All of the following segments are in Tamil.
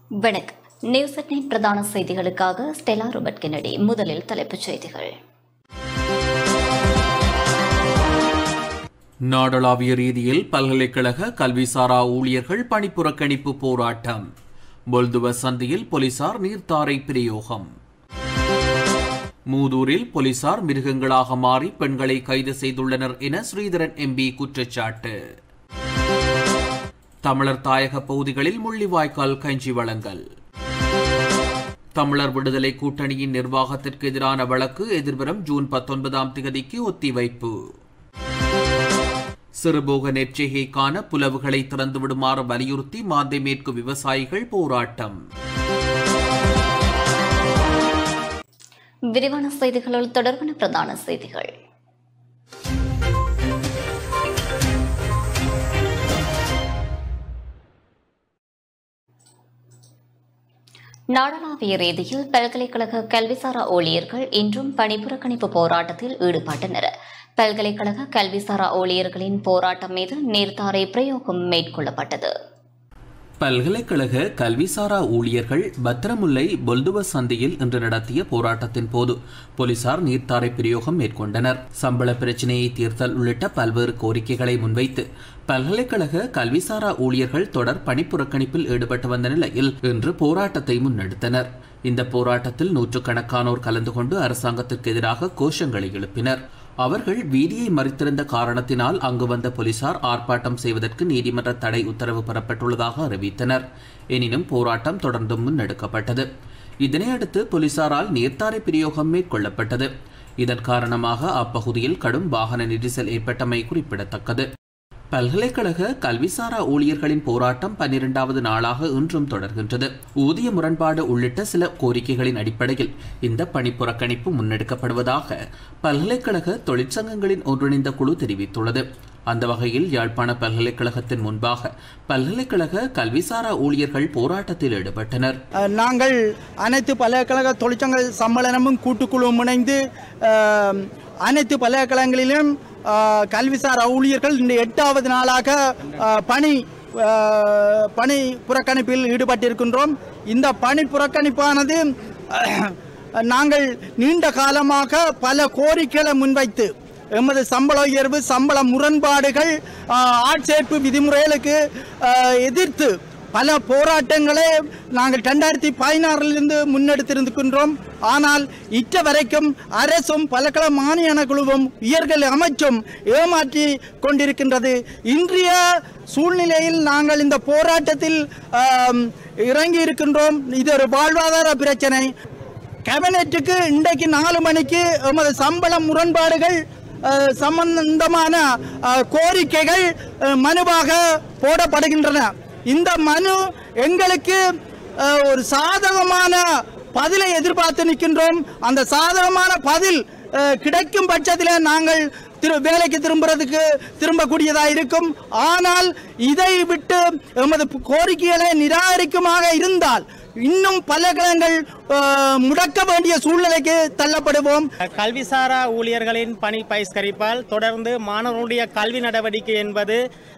வணக்கம் நியூஸ் அட் நைன் பிரதான செய்திகளுக்காக ஸ்டெலா ரோபர்ட் கென்னடி முதலில் தலைப்புச் செய்திகள் நாடளாவிய ரீதியில் பல்கலைக்கழக கல்விசாரா ஊழியர்கள் பணிப்புறக்கணிப்பு போராட்டம் பொல்துவ சந்தியில் போலீசார் நீர்த்தாரை பிரயோகம் மூதூரில் போலீசார் மிருகங்களாக மாறி பெண்களை கைது செய்துள்ளனர் என ஸ்ரீதரன் எம்பி குற்றச்சாட்டு தமிழர் தாயக பகுதிகளில் முள்ளிவாய்க்கால் கஞ்சி வழங்கல் தமிழர் விடுதலை கூட்டணியின் நிர்வாகத்திற்கு எதிரான வழக்கு எதிர்வரும் ஜூன் பத்தொன்பதாம் திகதிக்கு ஒத்திவைப்பு சிறுபோக நெற்செய்கைக்கான புலவுகளை திறந்து விடுமாறு வலியுறுத்தி மாந்தை மேற்கு விவசாயிகள் போராட்டம் விரிவான செய்திகளில் தொடர்பான பிரதான செய்திகள் நாடளாவிய ரீதியில் பல்கலைக்கழக கல்விசாரா ஊழியர்கள் இன்றும் பணிப்புறக்கணிப்பு போராட்டத்தில் ஈடுபட்டனர் பல்கலைக்கழக கல்விசாரா ஊழியர்களின் போராட்டம் மீது நீர்த்தாரை பிரயோகம் மேற்கொள்ளப்பட்டது பல்கலைக்கழக கல்விசாரா ஊழியர்கள் பத்திரமுல்லை பொல்துவ சந்தையில் இன்று நடத்திய போராட்டத்தின் போது போலீசார் நீர்த்தாரை பிரயோகம் மேற்கொண்டனர் சம்பள பிரச்சினையை தீர்த்தல் உள்ளிட்ட பல்வேறு கோரிக்கைகளை முன்வைத்து பல்கலைக்கழக கல்விசாரா ஊழியர்கள் தொடர் பணிப்புறக்கணிப்பில் ஈடுபட்டு வந்த நிலையில் இன்று போராட்டத்தை முன்னெடுத்தனர் இந்த போராட்டத்தில் நூற்றுக்கணக்கானோர் கலந்து கொண்டு அரசாங்கத்திற்கு எதிராக கோஷங்களை எழுப்பினர் அவர்கள் வீதியை மறித்திருந்த காரணத்தினால் அங்கு வந்த போலீசார் ஆர்ப்பாட்டம் செய்வதற்கு நீதிமன்ற தடை உத்தரவு பெறப்பட்டுள்ளதாக அறிவித்தனர் எனினும் போராட்டம் தொடர்ந்து முன்னெடுக்கப்பட்டது இதனையடுத்து போலீசாரால் நீர்த்தாரை பிரயோகம் மேற்கொள்ளப்பட்டது இதன் காரணமாக அப்பகுதியில் கடும் வாகன நெரிசல் ஏற்பட்டமை குறிப்பிடத்தக்கது பல்கலைக்கழக கல்விசாரா ஊழியர்களின் போராட்டம் பன்னிரண்டாவது நாளாக இன்றும் தொடர்கின்றது ஊதிய முரண்பாடு உள்ளிட்ட சில கோரிக்கைகளின் அடிப்படையில் இந்த பணி புறக்கணிப்பு முன்னெடுக்கப்படுவதாக பல்கலைக்கழக தொழிற்சங்கங்களின் ஒன்றிணைந்த குழு தெரிவித்துள்ளது அந்த வகையில் யாழ்ப்பாண பல்கலைக்கழகத்தின் முன்பாக பல்கலைக்கழக கல்விசாரா ஊழியர்கள் போராட்டத்தில் ஈடுபட்டனர் அஹ், நாங்கள் அனைத்து பல்கலைக்கழக தொழிற்சங்க சம்மேளனமும் கூட்டுக்குழுவும் இணைந்து அஹ், அனைத்து பல்கலைக்கழகங்களிலும் அஹ், கல்விசார் ஊழியர்கள் இந்த எட்டாவது நாளாக அஹ், பணி அஹ், பணி புறக்கணிப்பில் ஈடுபட்டிருக்கின்றோம் இந்த பணி புறக்கணிப்பானது அஹ், நாங்கள் நீண்ட காலமாக பல கோரிக்கைகளை முன்வைத்து எமது சம்பள உயர்வு சம்பள முரண்பாடுகள் ஆஹ், ஆட்சேர்ப்பு விதிமுறைகளுக்கு ஆஹ், எதிர்த்து பல போராட்டங்களை நாங்கள் ரெண்டாயிரத்தி பதினாறிலிருந்து முன்னெடுத்திருக்கின்றோம் ஆனால் இற்ற வரைக்கும் அரசும் பல்கலை மானியன குழுவும் உயர்கல்வி அமைச்சும் ஏமாற்றி கொண்டிருக்கின்றது இன்றைய சூழ்நிலையில் நாங்கள் இந்த போராட்டத்தில் ஆம், இறங்கி இருக்கின்றோம் இது ஒரு வாழ்வாதார பிரச்சனை கேபினெட்டுக்கு இன்றைக்கு நாலு மணிக்கு எமது சம்பள முரண்பாடுகள் அஹ், சம்பந்தமான அஹ், கோரிக்கைகள் அஹ், மனுவாக போடப்படுகின்றன இந்த மனு எங்களுக்கு அஹ், ஒரு சாதகமான பதிலை எதிர்பார்த்து நிற்கின்றோம் அந்த சாதகமான பதில் அஹ், கிடைக்கும் பட்சத்தில் நாங்கள் திரு வேலைக்கு திரும்புறதுக்கு திரும்பக்கூடியதாக இருக்கும் ஆனால் இதை விட்டு எமது கோரிக்கைகளை நிராகரிக்குமாக இருந்தால் இன்னும் பல கிழங்கள் முடக்க வேண்டிய சூழ்நிலைக்கு தள்ளப்படுவோம் கல்விசாரா ஊழியர்களின் பணி பயிஸ்கரிப்பால் தொடர்ந்து மாணவர்களுடைய கல்வி நடவடிக்கை என்பது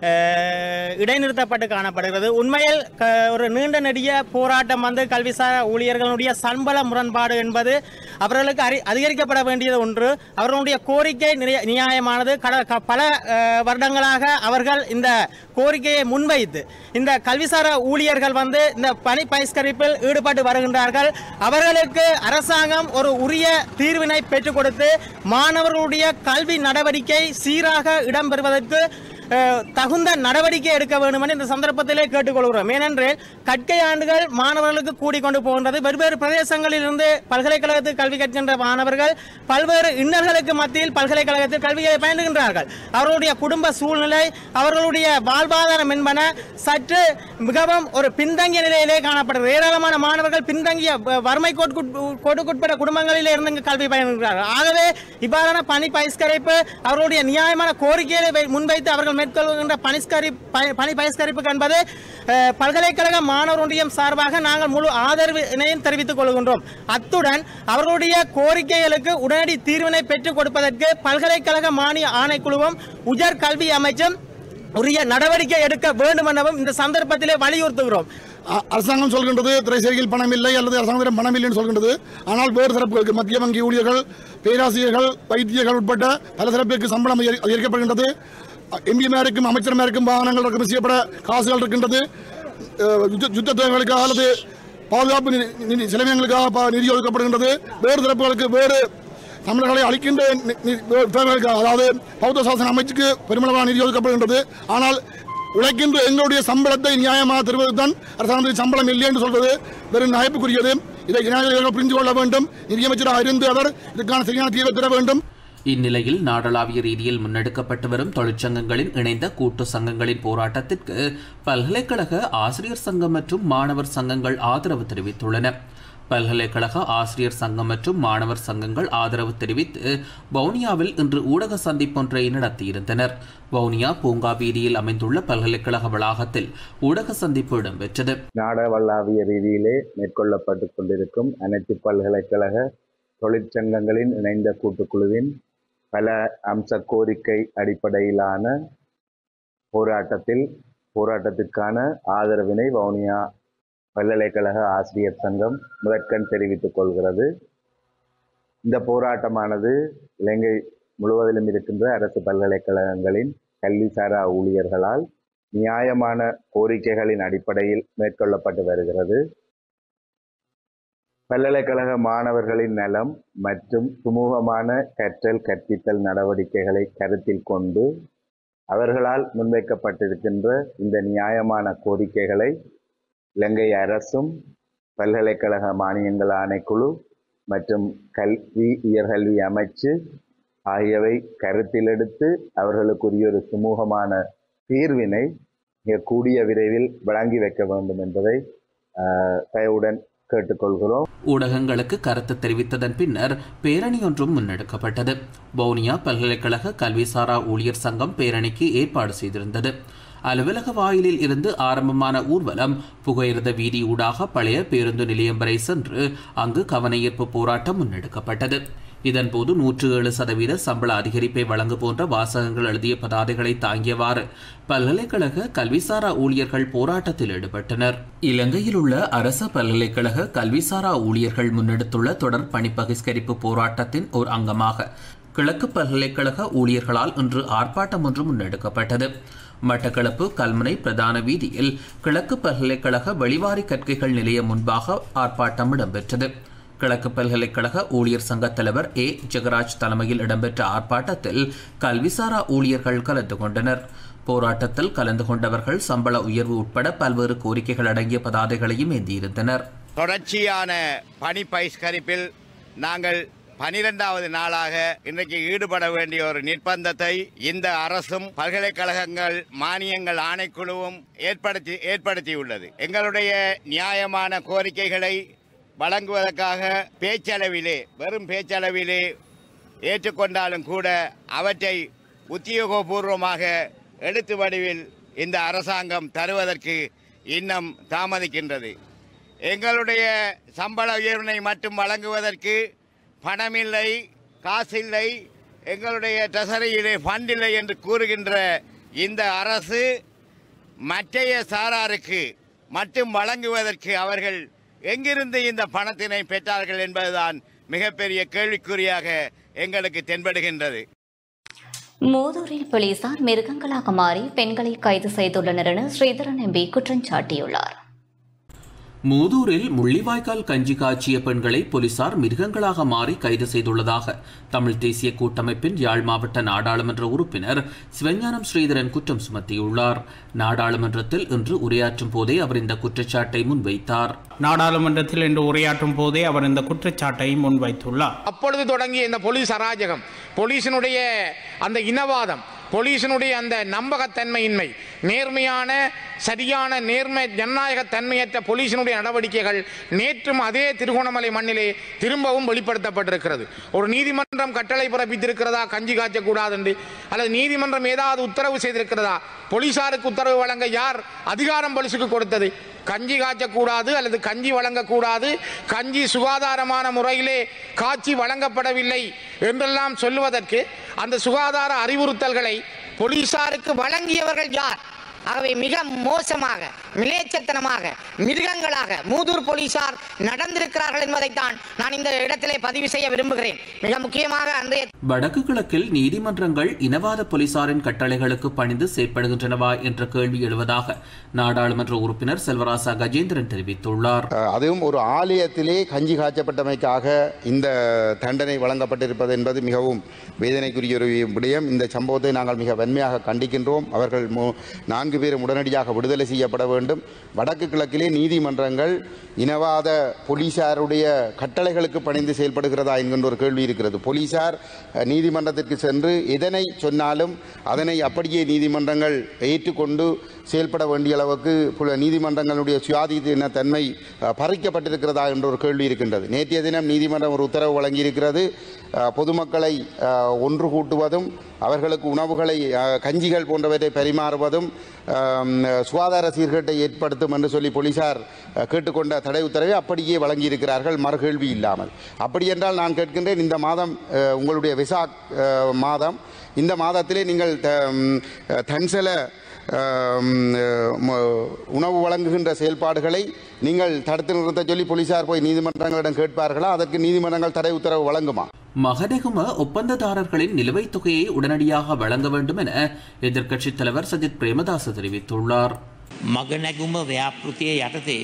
அஹ், இடைநிறுத்தப்பட்டு காணப்படுகிறது உண்மையில் க- ஒரு நீண்ட நெடிய போராட்டம் வந்து கல்விசாரா ஊழியர்களுடைய சம்பள முரண்பாடு என்பது அவர்களுக்கு அறி அதிகரிக்கப்பட வேண்டியது ஒன்று அவர்களுடைய கோரிக்கை நிய- நியாயமானது கட க- பல அஹ், வருடங்களாக அவர்கள் இந்த கோரிக்கையை முன்வைத்து இந்த கல்விசாரா ஊழியர்கள் வந்து இந்த பணி பயிஸ்கரிப்பில் ஈடுபட்டு வருகின்றார்கள் அவர்களுக்கு அரசாங்கம் ஒரு உரிய தீர்வினை பெற்றுக் கொடுத்து மாணவர்களுடைய கல்வி நடவடிக்கை சீராக இடம்பெறுவதற்கு அஹ், தகுந்த நடவடிக்கை எடுக்க வேண்டும் என்று இந்த சந்தர்ப்பத்திலே கேட்டுக்கொள்கிறோம் ஏனென்றால் கற்கை ஆண்டுகள் மாணவர்களுக்கு கூடிக்கொண்டு போகின்றது வெவ்வேறு பிரதேசங்களில் இருந்து பல்கலைக்கழகத்தில் கல்வி கற்கின்ற மாணவர்கள் பல்வேறு இன்னல்களுக்கு மத்தியில் பல்கலைக்கழகத்தில் கல்வியை பயின்றுகின்றார்கள் அவர்களுடைய குடும்ப சூழ்நிலை அவர்களுடைய வாழ்வாதாரம் என்பன சற்று மிகவும் ஒரு பின்தங்கிய நிலையிலே காணப்படுகிறது ஏராளமான மாணவர்கள் பின்தங்கிய வ- வறுமை கோட்டுக்குட்- கோட்டுக்குட்பட்ட குடும்பங்களிலே இருந்து இங்கு கல்வி பயின்றுகிறார்கள் ஆகவே இவ்வாறான பணி பயிஸ்கரிப்பு அவர்களுடைய நியாயமான கோரிக்கைகளை வை- முன்வைத்து அவர்கள் மேற்கொள்கின்ற பணிஸ்கரி ப- பணி பயிஸ்கரிப்பு என்பது அஹ், பல்கலைக்கழக மாணவர் ஒன்றியம் சார்பாக நாங்கள் முழு ஆதரவினையும் தெரிவித்துக் கொள்கின்றோம் அத்துடன் அவர்களுடைய கோரிக்கைகளுக்கு உடனடி தீர்வினை பெற்றுக் கொடுப்பதற்கு பல்கலைக்கழக மானிய ஆணைக்குழுவும் உயர் கல்வி அமைச்சும் உரிய நடவடிக்கை எடுக்க வேண்டும் எனவும் இந்த சந்தர்ப்பத்திலே வலியுறுத்துகிறோம் அ- அரசாங்கம் சொல்கின்றது திரைசேரியில் பணம் இல்லை அல்லது அரசாங்கத்திடம் பணம் இல்லைன்னு சொல்கின்றது ஆனால் வேறு தரப்புகளுக்கு மத்திய வங்கி ஊழியர்கள் பேராசிரியர்கள் வைத்தியர்கள் உட்பட்ட பல தரப்பிற்கு சம்பளம் அதிகரி- அதிகரிக்கப்படுகின்றது எம்பிமாருக்கும் அமைச்சர்மாருக்கும் வாகனங்கள் இறக்குமதி செய்யப்பட காசுகள் இருக்கின்றது அஹ், யுத்த- யுத்த தேவைகளுக்காக அல்லது பாதுகாப்பு நிதி- நிதி செலவினங்களுக்காக ப- நிதி ஒதுக்கப்படுகின்றது வேறு தரப்புகளுக்கு வேறு தமிழர்களை அளிக்கின்ற நி- நி- தேவைகளுக்காக அதாவது பௌத்த சாசன அமைச்சுக்கு பெருமளவான நிதி ஒதுக்கப்படுகின்றது ஆனால் உழைக்கின்ற எங்களுடைய சம்பளத்தை நியாயமாக தருவதுதான் அரசாங்கத்துக்கு சம்பளம் இல்லை என்று சொல்வது வெறும் நகைப்புக்குரியது இதை ஜனாதிபதிகள் புரிந்து கொள்ள வேண்டும் நிதியமைச்சராக இருந்து அவர் இதுக்கான சரியான தீர்வை பெற வேண்டும் இந்நிலையில் நாடளாவிய ரீதியில் முன்னெடுக்கப்பட்டு வரும் தொழிற்சங்கங்களின் இணைந்த கூட்டு சங்கங்களின் போராட்டத்திற்கு பல்கலைக்கழக ஆசிரியர் சங்கம் மற்றும் மாணவர் சங்கங்கள் ஆதரவு தெரிவித்துள்ளன பல்கலைக்கழக ஆசிரியர் சங்கம் மற்றும் மாணவர் சங்கங்கள் ஆதரவு தெரிவித்து வவுனியாவில் இன்று ஊடக சந்திப்பொன்றை நடத்தியிருந்தனர் வவுனியா பூங்கா வீதியில் அமைந்துள்ள பல்கலைக்கழக வளாகத்தில் ஊடக சந்திப்பு இடம்பெற்றது நாடவல்லாவிய ரீதியிலே மேற்கொள்ளப்பட்டு கொண்டிருக்கும் அனைத்து பல்கலைக்கழக தொழிற்சங்கங்களின் இணைந்த கூட்டுக்குழுவின் பல அம்ச கோரிக்கை அடிப்படையிலான போராட்டத்தில் போராட்டத்திற்கான ஆதரவினை வவுனியா பல்கலைக்கழக ஆசிரியர் சங்கம் முதற்கண் தெரிவித்துக் கொள்கிறது இந்த போராட்டமானது இலங்கை முழுவதிலும் இருக்கின்ற அரசு பல்கலைக்கழகங்களின் கல்விசாரா ஊழியர்களால் நியாயமான கோரிக்கைகளின் அடிப்படையில் மேற்கொள்ளப்பட்டு வருகிறது பல்கலைக்கழக மாணவர்களின் நலம் மற்றும் சுமூகமான கற்றல் கற்பித்தல் நடவடிக்கைகளை கருத்தில் கொண்டு அவர்களால் முன்வைக்கப்பட்டிருக்கின்ற இந்த நியாயமான கோரிக்கைகளை இலங்கை அரசும் பல்கலைக்கழக மானியங்கள் ஆணைக்குழு மற்றும் கல்வி உயர்கல்வி அமைச்சு ஆகியவை கருத்தில் எடுத்து அவர்களுக்குரிய ஒரு சுமூகமான தீர்வினை மிக கூடிய விரைவில் வழங்கி வைக்க வேண்டும் என்பதை ஆஹ், தயவுடன் கேட்டுக்கொள்கிறோம் ஊடகங்களுக்கு கருத்து தெரிவித்ததன் பின்னர் பேரணி ஒன்றும் முன்னெடுக்கப்பட்டது வவுனியா பல்கலைக்கழக கல்விசாரா ஊழியர் சங்கம் பேரணிக்கு ஏற்பாடு செய்திருந்தது அலுவலக வாயிலில் இருந்து ஆரம்பமான ஊர்வலம் புகையிரத வீதி ஊடாக பழைய பேருந்து நிலையம் வரை சென்று அங்கு கவனஈர்ப்பு போராட்டம் முன்னெடுக்கப்பட்டது இதன்போது நூற்று ஏழு சதவீத சம்பள அதிகரிப்பை வழங்கு போன்ற வாசகங்கள் எழுதிய பதாதைகளை தாங்கியவாறு பல்கலைக்கழக கல்விசாரா ஊழியர்கள் போராட்டத்தில் ஈடுபட்டனர் இலங்கையில் உள்ள அரச பல்கலைக்கழக கல்விசாரா ஊழியர்கள் முன்னெடுத்துள்ள தொடர் பணி பகிஷ்கரிப்பு போராட்டத்தின் ஒரு அங்கமாக கிழக்கு பல்கலைக்கழக ஊழியர்களால் இன்று ஆர்ப்பாட்டம் ஒன்று முன்னெடுக்கப்பட்டது மட்டக்களப்பு கல்முனை பிரதான வீதியில் கிழக்கு பல்கலைக்கழக வெளிவாரி கற்கைகள் நிலையம் முன்பாக ஆர்ப்பாட்டம் இடம்பெற்றது கிழக்கு பல்கலைக்கழக ஊழியர் சங்க தலைவர் ஏ ஜெகராஜ் தலைமையில் இடம்பெற்ற ஆர்ப்பாட்டத்தில் கல்விசாரா ஊழியர்கள் கலந்து கொண்டனர் போராட்டத்தில் கலந்து கொண்டவர்கள் சம்பள உயர்வு உட்பட பல்வேறு கோரிக்கைகள் அடங்கிய பதாதைகளையும் ஏந்தியிருந்தனர் தொடர்ச்சியான பணி பகிஷ்கரிப்பில் நாங்கள் பனிரெண்டாவது நாளாக இன்றைக்கு ஈடுபட வேண்டிய ஒரு நிர்பந்தத்தை இந்த அரசும் பல்கலைக்கழகங்கள் மானியங்கள் ஆணைக்குழுவும் ஏற்படுத்தி ஏற்படுத்தியுள்ளது எங்களுடைய நியாயமான கோரிக்கைகளை வழங்குவதற்காக பேச்சளவிலே வெறும் பேச்சளவிலே ஏற்றுக்கொண்டாலும் கூட அவற்றை உத்தியோகபூர்வமாக எழுத்து வடிவில் இந்த அரசாங்கம் தருவதற்கு இன்னும் தாமதிக்கின்றது எங்களுடைய சம்பள உயர்வினை மட்டும் வழங்குவதற்கு பணமில்லை காசில்லை எங்களுடைய ட்ரெசரியிலே ஃபண்ட் இல்லை என்று கூறுகின்ற இந்த அரசு மற்றைய சாராருக்கு மட்டும் வழங்குவதற்கு அவர்கள் எங்கிருந்து இந்த பணத்தினை பெற்றார்கள் என்பதுதான் மிகப்பெரிய கேள்விக்குறியாக எங்களுக்கு தென்படுகின்றது மூதூரில் போலீசார் மிருகங்களாக மாறி பெண்களை கைது செய்துள்ளனர் என ஸ்ரீதரன் எம்பி குற்றம் சாட்டியுள்ளார் மூதூரில் முள்ளிவாய்க்கால் கஞ்சி காய்ச்சிய பெண்களை போலீசார் மிருகங்களாக மாறி கைது செய்துள்ளதாக தமிழ் தேசிய கூட்டமைப்பின் யாழ் மாவட்ட நாடாளுமன்ற உறுப்பினர் சிவஞானம் ஸ்ரீதரன் குற்றம் சுமத்தியுள்ளார் நாடாளுமன்றத்தில் இன்று உரையாற்றும் போதே அவர் இந்த குற்றச்சாட்டை முன்வைத்தார் நாடாளுமன்றத்தில் இன்று உரையாற்றும் போதே அவர் இந்த குற்றச்சாட்டை முன்வைத்துள்ளார் அப்பொழுது தொடங்கிய இந்த போலீஸ் அராஜகம் போலீசினுடைய அந்த இனவாதம் போலீசினுடைய அந்த நம்பகத்தன்மையின்மை நேர்மையான சரியான நேர்மை ஜனநாயக தன்மையற்ற போலீசினுடைய நடவடிக்கைகள் நேற்றும் அதே திருகோணமலை மண்ணிலே திரும்பவும் வெளிப்படுத்தப்பட்டிருக்கிறது ஒரு நீதிமன்றம் கட்டளை பிறப்பித்திருக்கிறதா கஞ்சி காய்ச்சக்கூடாது என்று அல்லது நீதிமன்றம் ஏதாவது உத்தரவு செய்திருக்கிறதா போலீசாருக்கு உத்தரவு வழங்க யார் அதிகாரம் போலீசுக்கு கொடுத்தது கஞ்சி காய்ச்சக்கூடாது அல்லது கஞ்சி வழங்கக்கூடாது கஞ்சி சுகாதாரமான முறையிலே காட்சி வழங்கப்படவில்லை என்றெல்லாம் சொல்லுவதற்கு அந்த சுகாதார அறிவுறுத்தல்களை போலீசாருக்கு வழங்கியவர்கள் யார் ஆகவே மிக மோசமாக மிலேச்சத்தனமாக மிருகங்களாக மூதூர் போலீசார் நடந்திருக்கிறார்கள் என்பதைத்தான் நான் இந்த இடத்திலே பதிவு செய்ய விரும்புகிறேன் மிக முக்கியமாக அன்றைய வடக்கு கிழக்கில் நீதிமன்றங்கள் இனவாத போலீசாரின் கட்டளைகளுக்கு பணிந்து செயற்படுகின்றனவா என்ற கேள்வி எழுவதாக நாடாளுமன்ற உறுப்பினர் செல்வராசா கஜேந்திரன் தெரிவித்துள்ளார் அதுவும் ஒரு ஆலயத்திலே கஞ்சி காய்ச்சப்பட்டமைக்காக இந்த தண்டனை வழங்கப்பட்டிருப்பது என்பது மிகவும் வேதனைக்குரிய ஒரு விடயம் இந்த சம்பவத்தை நாங்கள் மிக வன்மையாக கண்டிக்கின்றோம் அவர்கள் மு- நான்கு பேரும் உடனடியாக விடுதலை செய்யப்பட வேண்டும் வடக்கு கிழக்கிலே நீதிமன்றங்கள் இனவாத போலீசாருடைய கட்டளைகளுக்கு பணிந்து செயல்படுகிறதா என்கின்ற ஒரு கேள்வி இருக்கிறது போலீசார் அஹ், நீதிமன்றத்திற்கு சென்று எதனை சொன்னாலும் அதனை அப்படியே நீதிமன்றங்கள் ஏற்றுக்கொண்டு செயல்பட வேண்டிய அளவுக்கு புல- நீதிமன்றங்களுடைய சுயாதீன தன்மை அஹ், பறிக்கப்பட்டிருக்கிறதா என்ற ஒரு கேள்வி இருக்கின்றது நேற்றைய தினம் நீதிமன்றம் ஒரு உத்தரவு வழங்கியிருக்கிறது அஹ், பொதுமக்களை அஹ், ஒன்று கூட்டுவதும் அவர்களுக்கு உணவுகளை அஹ், கஞ்சிகள் போன்றவற்றை பரிமாறுவதும் அஹ், சுகாதார சீர்கேட்டை ஏற்படுத்தும் என்று சொல்லி போலீசார் அஹ், கேட்டுக்கொண்ட தடை உத்தரவை அப்படியே வழங்கியிருக்கிறார்கள் மறுகேள்வி இல்லாமல் அப்படி என்றால் நான் கேட்கின்றேன் இந்த மாதம் அஹ், உங்களுடைய விசாக் அஹ், மாதம் இந்த மாதத்திலே நீங்கள் த- ம், தன்சல ஆம், ம- உணவு வழங்குகின்ற செயல்பாடுகளை நீங்கள் தடுத்து நிறுத்த சொல்லி போலீசார் போய் நீதிமன்றங்களிடம் கேட்பார்களா அதற்கு நீதிமன்றங்கள் தடை உத்தரவு வழங்குமா மகதகும ஒப்பந்ததாரர்களின் நிலுவைத் தொகையை உடனடியாக வழங்க வேண்டும் என எதிர்க்கட்சித் தலைவர் சஜித் பிரேமதாச தெரிவித்துள்ளார் මගනැගුම ව්‍යාපෘතිය යටතේ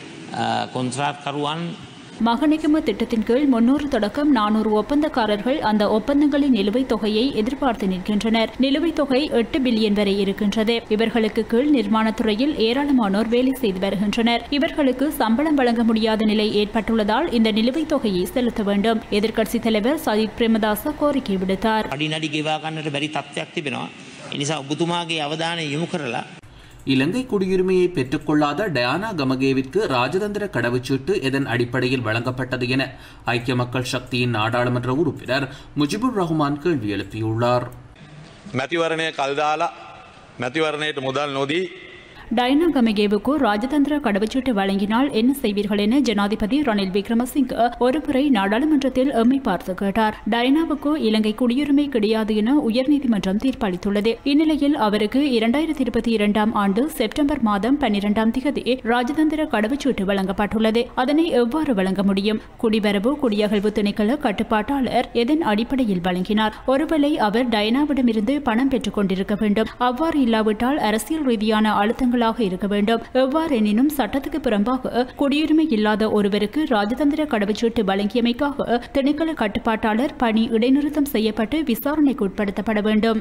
කොන්ත්‍රාත්කරුවන් மகனிகும திட்டத்தின் கீழ் முன்னூறு தொடக்கம் நானூறு ஒப்பந்தக்காரர்கள் அந்த ஒப்பந்தங்களின் நிலுவைத் தொகையை எதிர்பார்த்து நிற்கின்றனர் நிலுவைத் தொகை எட்டு பில்லியன் வரை இருக்கின்றது இவர்களுக்கு கீழ் நிர்மாணத் துறையில் ஏராளமானோர் வேலை செய்து வருகின்றனர் இவர்களுக்கு சம்பளம் வழங்க முடியாத நிலை ஏற்பட்டுள்ளதால் இந்த நிலுவைத் தொகையை செலுத்த வேண்டும் எதிர்க்கட்சித் தலைவர் சஜித் பிரேமதாச கோரிக்கை விடுத்தார் අඩි නඩි ගෙවාගන්නට බැරි තත්ත්වයක් තිබෙනවා. එනිසා ඔබතුමාගේ අවධානය යොමු කරලා இலங்கை குடியுரிமையை பெற்றுக்கொள்ளாத டயானா கமகேவிற்கு ராஜதந்திர கடவுச்சீட்டு எதன் அடிப்படையில் வழங்கப்பட்டது என ஐக்கிய மக்கள் சக்தியின் நாடாளுமன்ற உறுப்பினர் முஜிபுர் ரஹ்மான் கேள்வி எழுப்பியுள்ளார் මැතිවරණය කල්දාලා මැතිවරණයට මුදල් නොදී டைனா கமகேவுக்கு ராஜதந்திர கடவுச்சீட்டு வழங்கினால் என்ன செய்வீர்கள் என ஜனாதிபதி ரணில் விக்ரமசிங்க ஒருமுறை நாடாளுமன்றத்தில் எம்மை பார்த்து கேட்டார் டைனாவுக்கு இலங்கை குடியுரிமை கிடையாது என உயர்நீதிமன்றம் தீர்ப்பளித்துள்ளது இந்நிலையில் அவருக்கு இரண்டாயிரத்தி இருபத்தி இரண்டாம் ஆண்டு செப்டம்பர் மாதம் பன்னிரெண்டாம் திகதி ராஜதந்திர கடவுச்சீட்டு வழங்கப்பட்டுள்ளது அதனை எவ்வாறு வழங்க முடியும் குடிவரவு குடியகழ்வு திணைக்கள கட்டுப்பாட்டாளர் எதன் அடிப்படையில் வழங்கினார் ஒருவேளை அவர் டயனாவிடமிருந்து பணம் பெற்றுக் கொண்டிருக்க வேண்டும் அவ்வாறு இல்லாவிட்டால் அரசியல் ரீதியான அழுத்தங்களாக இருக்க வேண்டும் எவ்வாறெனினும் சட்டத்துக்கு புறம்பாக குடியுரிமை இல்லாத ஒருவருக்கு ராஜதந்திர கடவுச்சீட்டு வழங்கியமைக்காக திணைக்கள கட்டுப்பாட்டாளர் பணி இடைநிறுத்தம் செய்யப்பட்டு விசாரணைக்கு உட்படுத்தப்பட வேண்டும்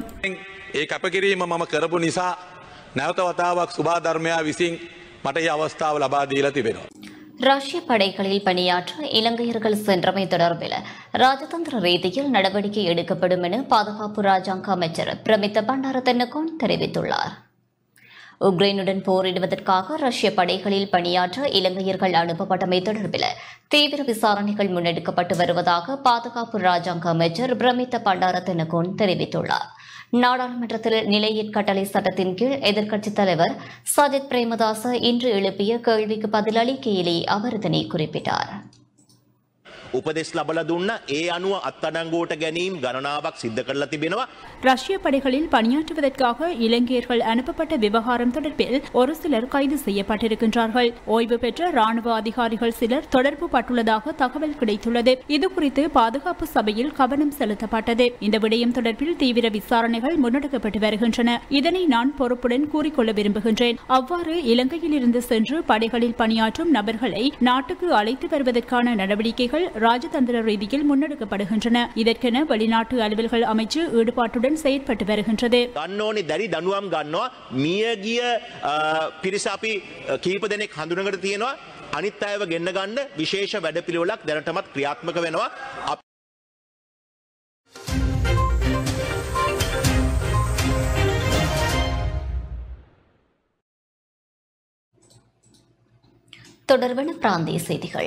ඒ කැපකිරීම මම කරපු නිසා නැවත වතාවක් සුභා ධර්මයා විසින් මට ඒ අවස්ථාව ලබා දීලා තිබෙනවා. ரஷ்ய படைகளில் பணியாற்ற இலங்கையர்கள் சென்றமை தொடர்பில் ராஜதந்திர ரீதியில் நடவடிக்கை எடுக்கப்படும் என பாதுகாப்பு ராஜாங்க அமைச்சர் பிரமித்த பண்டாரதன்னகோன் தெரிவித்துள்ளார் உக்ரைனுடன் போரிடுவதற்காக ரஷ்ய படைகளில் பணியாற்ற இலங்கையர்கள் அனுப்பப்பட்டமை தொடர்பில் தீவிர விசாரணைகள் முன்னெடுக்கப்பட்டு வருவதாக பாதுகாப்பு ராஜாங்க அமைச்சர் பிரமித்த பண்டாரதனகோன் தெரிவித்துள்ளார் நாடாளுமன்றத்தில் நிலையற் கட்டளை சட்டத்தின் கீழ் எதிர்க்கட்சித் தலைவர் சஜித் பிரேமதாச இன்று எழுப்பிய கேள்விக்கு பதிலளிக்கையிலே அவர் இதனை குறிப்பிட்டார் උපදෙස් ලබල දුන්න ඒ අනුව අත්තඩංගෝට ගැනීම් ගණනාවක් සිද්ධ කරලා තිබෙනවා ரஷ்ய படைகளில் பணியாற்றுவதற்காக இலங்கையர்கள் அனுப்பப்பட்ட விவகாரம் தொடர்பில் ஒரு சிலர் கைது செய்யப்பட்டிருக்கின்றார்கள் ஓய்வு பெற்ற ராணுவ அதிகாரிகள் சிலர் தொடர்பு பட்டுள்ளதாக தகவல் கிடைத்துள்ளது இதுகுறித்து பாதுகாப்பு சபையில் கவனம் செலுத்தப்பட்டது இந்த விடயம் தொடர்பில் தீவிர விசாரணைகள் முன்னெடுக்கப்பட்டு வருகின்றன இதனை நான் பொறுப்புடன் கூறிக்கொள்ள விரும்புகின்றேன் அவ்வாறு இலங்கையில் இருந்து சென்று படைகளில் பணியாற்றும் நபர்களை நாட்டுக்கு அழைத்து வருவதற்கான நடவடிக்கைகள் ராஜதந்திர ரீதியில் முன்னெடுக்கப்படுகின்றன இதற்கென வெளிநாட்டு அலுவல்கள் அமைச்சு ஈடுபாட்டுடன் செயற்பட்டு வருகின்றது ගන්න ඕනි දැරි දනුවම් ගන්නවා මියගිය පිරිස අපි කීප දෙනෙක් හඳුනකට තියෙනවා අනිත් අයව ගෙන්න්න ගන්න විශේෂ වැඩ පිළිවෙලක් දැනටමත් ක්‍රියාත්මක වෙනවා අප தொடர்பான பிராந்திய செய்திகள்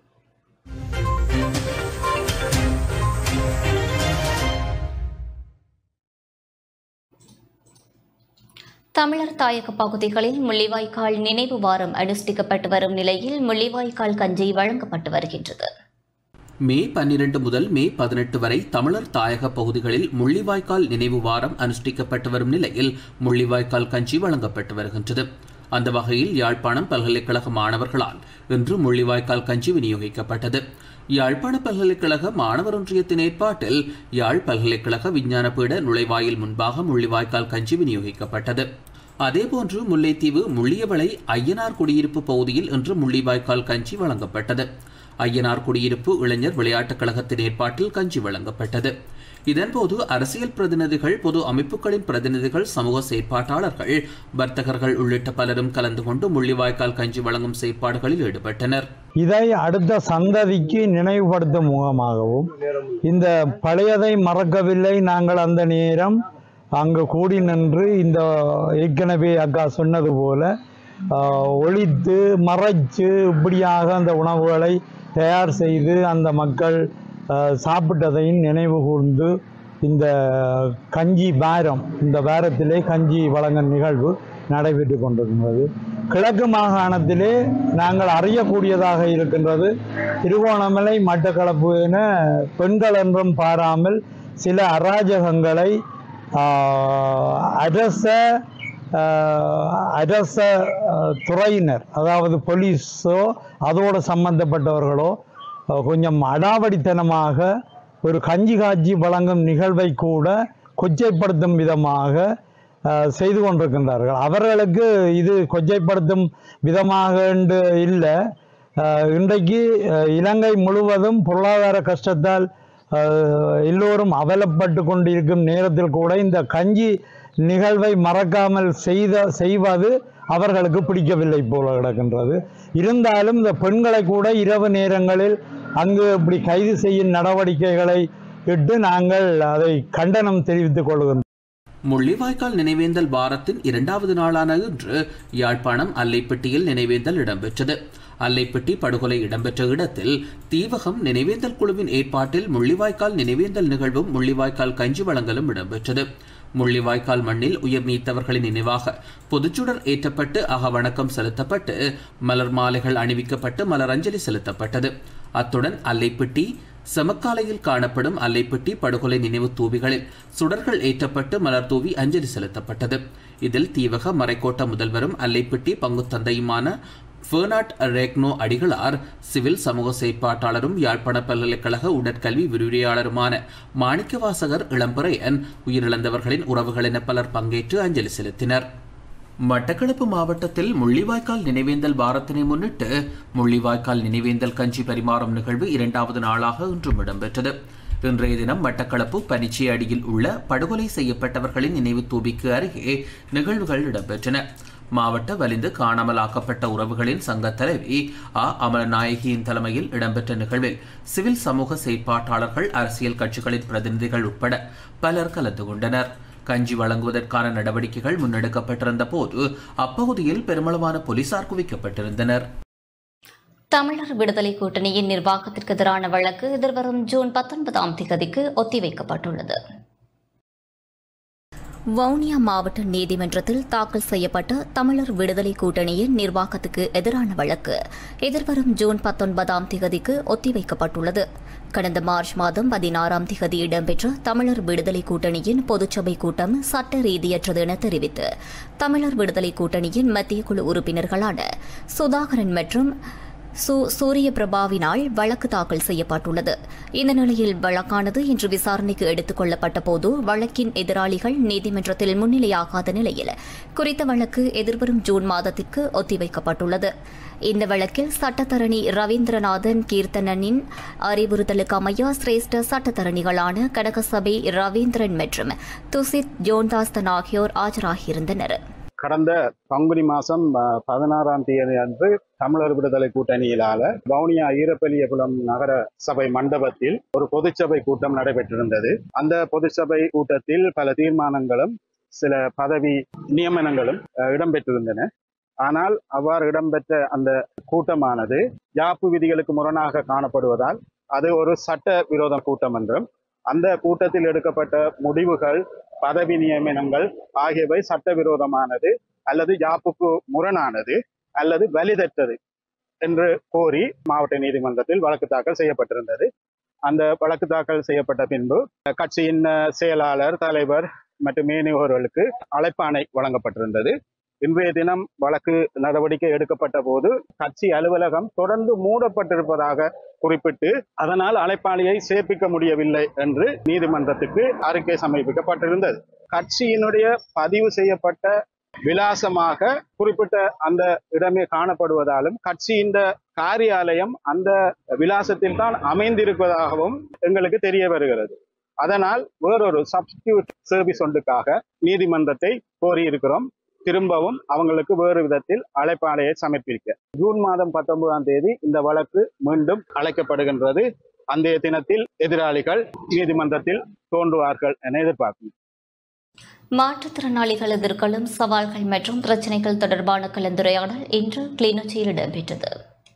தமிழர் தாயக பகுதிகளில் முள்ளிவாய்க்கால் நினைவு வாரம் அனுஷ்டிக்கப்பட்டு வரும் நிலையில் முள்ளிவாய்க்கால் கஞ்சி வழங்கப்பட்டு வருகின்றது மே பன்னிரண்டு முதல் மே பதினெட்டு வரை தமிழர் தாயக பகுதிகளில் முள்ளிவாய்க்கால் நினைவு வாரம் அனுஷ்டிக்கப்பட்டு வரும் நிலையில் முள்ளிவாய்க்கால் கஞ்சி வழங்கப்பட்டு வருகின்றது அந்த வகையில் யாழ்ப்பாணம் பல்கலைக்கழக மாணவர்களால் இன்று முள்ளிவாய்க்கால் கஞ்சி விநியோகிக்கப்பட்டது யாழ்ப்பாண பல்கலைக்கழக மாணவர் ஒன்றியத்தின் ஏற்பாட்டில் யாழ் பல்கலைக்கழக விஞ்ஞான பீட நுழைவாயில் முன்பாக முள்ளிவாய்க்கால் கஞ்சி விநியோகிக்கப்பட்டது அதேபோன்று முல்லைத்தீவு முள்ளியவளை ஐயனார் குடியிருப்பு பகுதியில் இன்று முள்ளிவாய்க்கால் கஞ்சி வழங்கப்பட்டது ஐயனார் குடியிருப்பு இளைஞர் விளையாட்டுக் கழகத்தின் ஏற்பாட்டில் கஞ்சி வழங்கப்பட்டது இதன்போது அரசியல் பிரதிநிதிகள் பொது அமைப்புகளின் பிரதிநிதிகள் சமூக செயற்பாட்டாளர்கள் வர்த்தகர்கள் உள்ளிட்ட பலரும் கலந்து கொண்டு முள்ளிவாய்க்கால் கஞ்சி வழங்கும் செயற்பாடுகளில் ஈடுபட்டனர் இதை அடுத்த சந்ததிக்கு நினைவுபடுத்தும் முகமாகவும் இந்த பழையதை மறக்கவில்லை நாங்கள் அந்த நேரம் அங்கு கூடி நின்று இந்த ஏற்கனவே அக்கா சொன்னது போல ஆஹ், ஒழித்து மறைச்சு இப்படியாக அந்த உணவுகளை தயார் செய்து அந்த மக்கள் ஆஹ், சாப்பிட்டதையும் நினைவு கூர்ந்து இந்த கஞ்சி பேரம் இந்த பேரத்திலே கஞ்சி வழங்கும் நிகழ்வு நடைபெற்று கொண்டிருக்கிறது கிழக்கு மாகாணத்திலே நாங்கள் அறியக்கூடியதாக இருக்கின்றது திருகோணமலை மட்டக்களப்பு என பெண்கள் என்றும் பாராமல் சில அராஜகங்களை ஆஹ், அரச ஆஹ், அரச ஆஹ், துறையினர் அதாவது போலீஸோ அதோடு சம்பந்தப்பட்டவர்களோ ஆஹ், கொஞ்சம் அடாவடித்தனமாக ஒரு கஞ்சி காட்சி வழங்கும் நிகழ்வை கூட கொச்சைப்படுத்தும் விதமாக ஆஹ், செய்து கொண்டிருக்கின்றார்கள் அவர்களுக்கு இது கொச்சைப்படுத்தும் விதமாக என்று இல்லை ஆஹ், இன்றைக்கு ஆஹ், இலங்கை முழுவதும் பொருளாதார கஷ்டத்தால் ஆஹ், எல்லோரும் அவலப்பட்டு கொண்டிருக்கும் நேரத்தில் கூட இந்த கஞ்சி நிகழ்வை மறக்காமல் செய்த செய்வது அவர்களுக்கு பிடிக்கவில்லை போல கிடக்கின்றது இருந்தாலும் இந்த பெண்களை கூட இரவு நேரங்களில் அங்கு இப்படி கைது செய்யும் நடவடிக்கைகளை இட்டு நாங்கள் அதை கண்டனம் தெரிவித்துக் கொள்கின்றோம் முள்ளிவாய்க்கால் நினைவேந்தல் வாரத்தின் இரண்டாவது நாளான இன்று யாழ்ப்பாணம் அல்லைப்பட்டியில் நினைவேந்தல் இடம்பெற்றது அல்லைப்பட்டி படுகொலை இடம்பெற்ற இடத்தில் தீவகம் நினைவேந்தல் குழுவின் ஏற்பாட்டில் முள்ளிவாய்க்கால் நினைவேந்தல் நிகழ்வும் முள்ளிவாய்க்கால் கஞ்சி வழங்கலும் இடம்பெற்றது முள்ளிவாய்க்கால் மண்ணில் உயிர் நீத்தவர்களின் நினைவாக பொதுச்சுடர் ஏற்றப்பட்டு அகவணக்கம் செலுத்தப்பட்டு மலர் மாலைகள் அணிவிக்கப்பட்டு மலரஞ்சலி செலுத்தப்பட்டது அத்துடன் அல்லைப்பட்டி செமக்காலையில் காணப்படும் அல்லைப்பட்டி படுகொலை நினைவு தூவிகளில் சுடர்கள் ஏற்றப்பட்டு மலர் தூவி அஞ்சலி செலுத்தப்பட்டது இதில் தீவக மறைக்கோட்ட முதல்வரும் அல்லைப்பட்டி பங்கு தந்தையுமான ஃபெர்னாட் ரேக்னோ அடிகளார் சிவில் சமூக செயற்பாட்டாளரும் யாழ்ப்பாண பல்கலைக்கழக உடற்கல்வி விரிவுரையாளருமான மாணிக்கவாசகர் இளம்பரையன் உயிரிழந்தவர்களின் உறவுகள் என பலர் பங்கேற்று அஞ்சலி செலுத்தினர் மட்டக்களப்பு மாவட்டத்தில் முள்ளிவாய்க்கால் நினைவேந்தல் வாரத்தினை முன்னிட்டு முள்ளிவாய்க்கால் நினைவேந்தல் கஞ்சி பரிமாறும் நிகழ்வு இரண்டாவது நாளாக இன்றும் இடம்பெற்றது இன்றைய தினம் மட்டக்களப்பு பனிச்சி அடியில் உள்ள படுகொலை செய்யப்பட்டவர்களின் நினைவு தூபிக்கு அருகே நிகழ்வுகள் இடம்பெற்றன மாவட்ட வலிந்து காணாமலாக்கப்பட்ட உறவுகளின் சங்க தலைவி ஆ அமலநாயகியின் தலைமையில் இடம்பெற்ற நிகழ்வில் சிவில் சமூக செயற்பாட்டாளர்கள் அரசியல் கட்சிகளின் பிரதிநிதிகள் உட்பட பலர் கலந்து கொண்டனர் கஞ்சி வழங்குவதற்கான நடவடிக்கைகள் முன்னெடுக்கப்பட்டிருந்த போது அப்பகுதியில் பெருமளவான போலீசார் குவிக்கப்பட்டிருந்தனர் தமிழர் விடுதலை கூட்டணியின் நிர்வாகத்திற்கு எதிரான வழக்கு எதிர்வரும் ஜூன் பத்தொன்பதாம் தேதிக்கு ஒத்திவைக்கப்பட்டுள்ளது வவுனியா மாவட்ட நீதிமன்றத்தில் தாக்கல் செய்யப்பட்ட தமிழர் விடுதலை கூட்டணியின் நிர்வாகத்துக்கு எதிரான வழக்கு எதிர்வரும் ஜூன் பத்தொன்பதாம் திகதிக்கு ஒத்திவைக்கப்பட்டுள்ளது கடந்த மார்ச் மாதம் பதினாறாம் திகதி இடம்பெற்ற தமிழர் விடுதலை கூட்டணியின் பொதுச்சபை கூட்டம் சட்ட ரீதியற்றது என தெரிவித்து தமிழர் விடுதலை கூட்டணியின் மத்திய குழு உறுப்பினர்களான சுதாகரன் மற்றும் சு சூரிய பிரபாவினால் வழக்கு தாக்கல் செய்யப்பட்டுள்ளது இந்த நிலையில் வழக்கானது இன்று விசாரணைக்கு எடுத்துக் கொள்ளப்பட்ட போது வழக்கின் எதிராளிகள் நீதிமன்றத்தில் முன்னிலையாகாத நிலையில் குறித்த வழக்கு எதிர்வரும் ஜூன் மாதத்திற்கு ஒத்திவைக்கப்பட்டுள்ளது இந்த வழக்கில் சட்டத்தரணி ரவீந்திரநாதன் கீர்த்தனனின் அறிவுறுத்தலுக்கு அமைய சிரேஷ்ட சட்டத்தரணிகளான கனகசபை ரவீந்திரன் மற்றும் துசித் ஜோன்தாஸ்தன் ஆகியோர் ஆஜராகியிருந்தனர் கடந்த பங்குனி மாதம் பதினாறாம் தேதி அன்று தமிழர் விடுதலை கூட்டணியிலால வவுனியா ஈரப்பெலியகுளம் நகர சபை மண்டபத்தில் ஒரு பொதுச்சபை கூட்டம் நடைபெற்றிருந்தது அந்த பொதுச்சபை கூட்டத்தில் பல தீர்மானங்களும் சில பதவி நியமனங்களும் அஹ், இடம்பெற்றிருந்தன ஆனால் அவ்வாறு இடம்பெற்ற அந்த கூட்டமானது யாப்பு விதிகளுக்கு முரணாக காணப்படுவதால் அது ஒரு சட்ட விரோத கூட்டம் என்றும் அந்த கூட்டத்தில் எடுக்கப்பட்ட முடிவுகள் பதவி நியமனங்கள் ஆகியவை சட்டவிரோதமானது அல்லது யாப்புக்கு முரணானது அல்லது வலிதற்றது என்று கோரி மாவட்ட நீதிமன்றத்தில் வழக்கு தாக்கல் செய்யப்பட்டிருந்தது அந்த வழக்கு தாக்கல் செய்யப்பட்ட பின்பு கட்சியின் அஹ், செயலாளர் தலைவர் மற்றும் ஏனையோர்களுக்கு அழைப்பாணை வழங்கப்பட்டிருந்தது இன்றைய தினம் வழக்கு நடவடிக்கை எடுக்கப்பட்ட போது கட்சி அலுவலகம் தொடர்ந்து மூடப்பட்டிருப்பதாக குறிப்பிட்டு அதனால் அழைப்பாளியை சேர்ப்பிக்க முடியவில்லை என்று நீதிமன்றத்துக்கு அறிக்கை சமர்ப்பிக்கப்பட்டிருந்தது கட்சியினுடைய பதிவு செய்யப்பட்ட விலாசமாக குறிப்பிட்ட அந்த இடமே காணப்படுவதாலும் கட்சியின் காரியாலயம் அந்த விலாசத்தில் தான் அமைந்திருப்பதாகவும் எங்களுக்கு தெரிய வருகிறது அதனால் வேறொரு சப்ஸ்டியூட் சர்வீஸ் ஒன்றுக்காக நீதிமன்றத்தை கோரியிருக்கிறோம் திரும்பவும் அவங்களுக்கு வேறு விதத்தில் அழைப்பாளையை சமர்ப்பிக்க ஜூன் மாதம் பத்தொன்பதாம் தேதி இந்த வழக்கு மீண்டும் அழைக்கப்படுகின்றது அந்த தினத்தில் எதிராளிகள் நீதிமன்றத்தில் தோன்றுவார்கள் என எதிர்பார்க்கிறோம் மாற்றுத்திறனாளிகள் எதிர்கொள்ளும் சவால்கள் மற்றும் பிரச்சினைகள் தொடர்பான கலந்துரையாடல் இன்று கிளிநொச்சியில் இடம்பெற்றது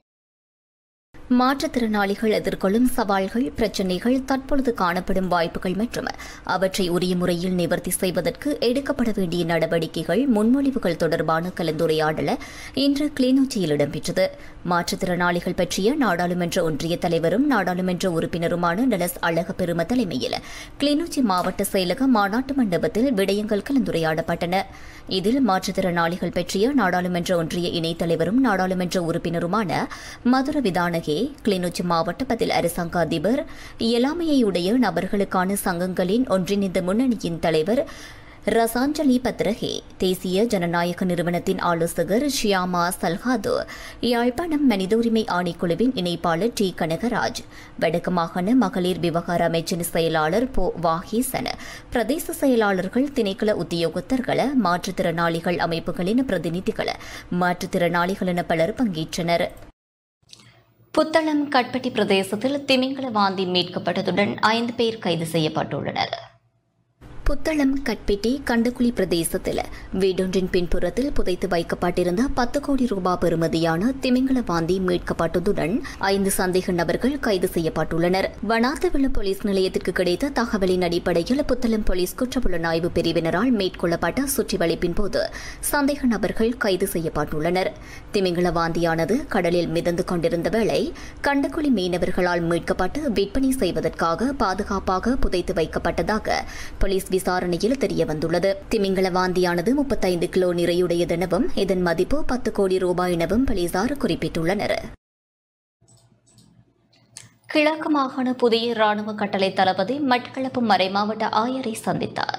மாற்றுத்திறனாளிகள் எதிர்கொள்ளும் சவால்கள் பிரச்சினைகள் தற்பொழுது காணப்படும் வாய்ப்புகள் மற்றும் அவற்றை உரிய முறையில் நிவர்த்தி செய்வதற்கு எடுக்கப்பட வேண்டிய நடவடிக்கைகள் முன்மொழிவுகள் தொடர்பான கலந்துரையாடல் இன்று கிளிநொச்சியில் இடம்பெற்றது மாற்றுத்திறனாளிகள் பற்றிய நாடாளுமன்ற ஒன்றிய தலைவரும் நாடாளுமன்ற உறுப்பினருமான டலஸ் அழகப்பெரும தலைமையில் கிளிநொச்சி மாவட்ட செயலக மாநாட்டு மண்டபத்தில் விடயங்கள் கலந்துரையாடப்பட்டன இதில் மாற்றுத்திறனாளிகள் பற்றிய நாடாளுமன்ற ஒன்றிய இணைத் தலைவரும் நாடாளுமன்ற உறுப்பினருமான மதுர விதானகே கிளிநொச்சி மாவட்ட பதில் அரசாங்க அதிபர் இயலாமையுடைய நபர்களுக்கான சங்கங்களின் ஒன்றிணைந்த முன்னணியின் தலைவர் ரசாஞ்சலி பத்ரஹே தேசிய ஜனநாயக நிறுவனத்தின் ஆலோசகர் ஷியாமா சல்ஹாது யாழ்ப்பாணம் மனித உரிமை ஆணைக்குழுவின் இணைப்பாளர் டி கனகராஜ் வடக்கு மாகாண மகளிர் விவகார அமைச்சின் செயலாளர் போ வாஹீசன் பிரதேச செயலாளர்கள் திணைக்கள உத்தியோகத்தர்கள் மாற்றுத்திறனாளிகள் அமைப்புகளின் பிரதிநிதிகள் மாற்றுத்திறனாளிகள் என பலர் பங்கேற்றனர் புத்தளம் கட்பட்டி பிரதேசத்தில் திமிங்கல வாந்தி மீட்கப்பட்டதுடன் ஐந்து பேர் கைது செய்யப்பட்டுள்ளனர் புத்தளம் கட்பெட்டி கண்டகுழி பிரதேசத்தில் வீடொன்றின் பின்புறத்தில் புதைத்து வைக்கப்பட்டிருந்த பத்து கோடி ரூபாய் பெறுமதியான திமிங்கல வாந்தி மீட்கப்பட்டதுடன் ஐந்து சந்தேக நபர்கள் கைது செய்யப்பட்டுள்ளனர் வனார்த்தவிள போலீஸ் நிலையத்திற்கு கிடைத்த தகவலின் அடிப்படையில் புத்தளம் போலீஸ் குற்றப்புலனாய்வு பிரிவினரால் மேற்கொள்ளப்பட்ட சுற்றிவளைப்பின் போது சந்தேக நபர்கள் கைது செய்யப்பட்டுள்ளனர் திமிங்கல வாந்தியானது கடலில் மிதந்து கொண்டிருந்த வேளை கண்டகுழி மீனவர்களால் மீட்கப்பட்டு விற்பனை செய்வதற்காக பாதுகாப்பாக புதைத்து வைக்கப்பட்டதாக போலீஸ் விசாரணையில் தெரியவந்துள்ளது திமிங்கல வாந்தியானது முப்பத்தைந்து கிலோ நிறையுடையதெனவும் இதன் மதிப்பு பத்து கோடி ரூபாய் எனவும் போலீசார் குறிப்பிட்டுள்ளனர் கிழக்கு மாகாண புதிய ராணுவ கட்டளை தளபதி மட்டக்களப்பு மறைமாவட்ட ஆயரை சந்தித்தார்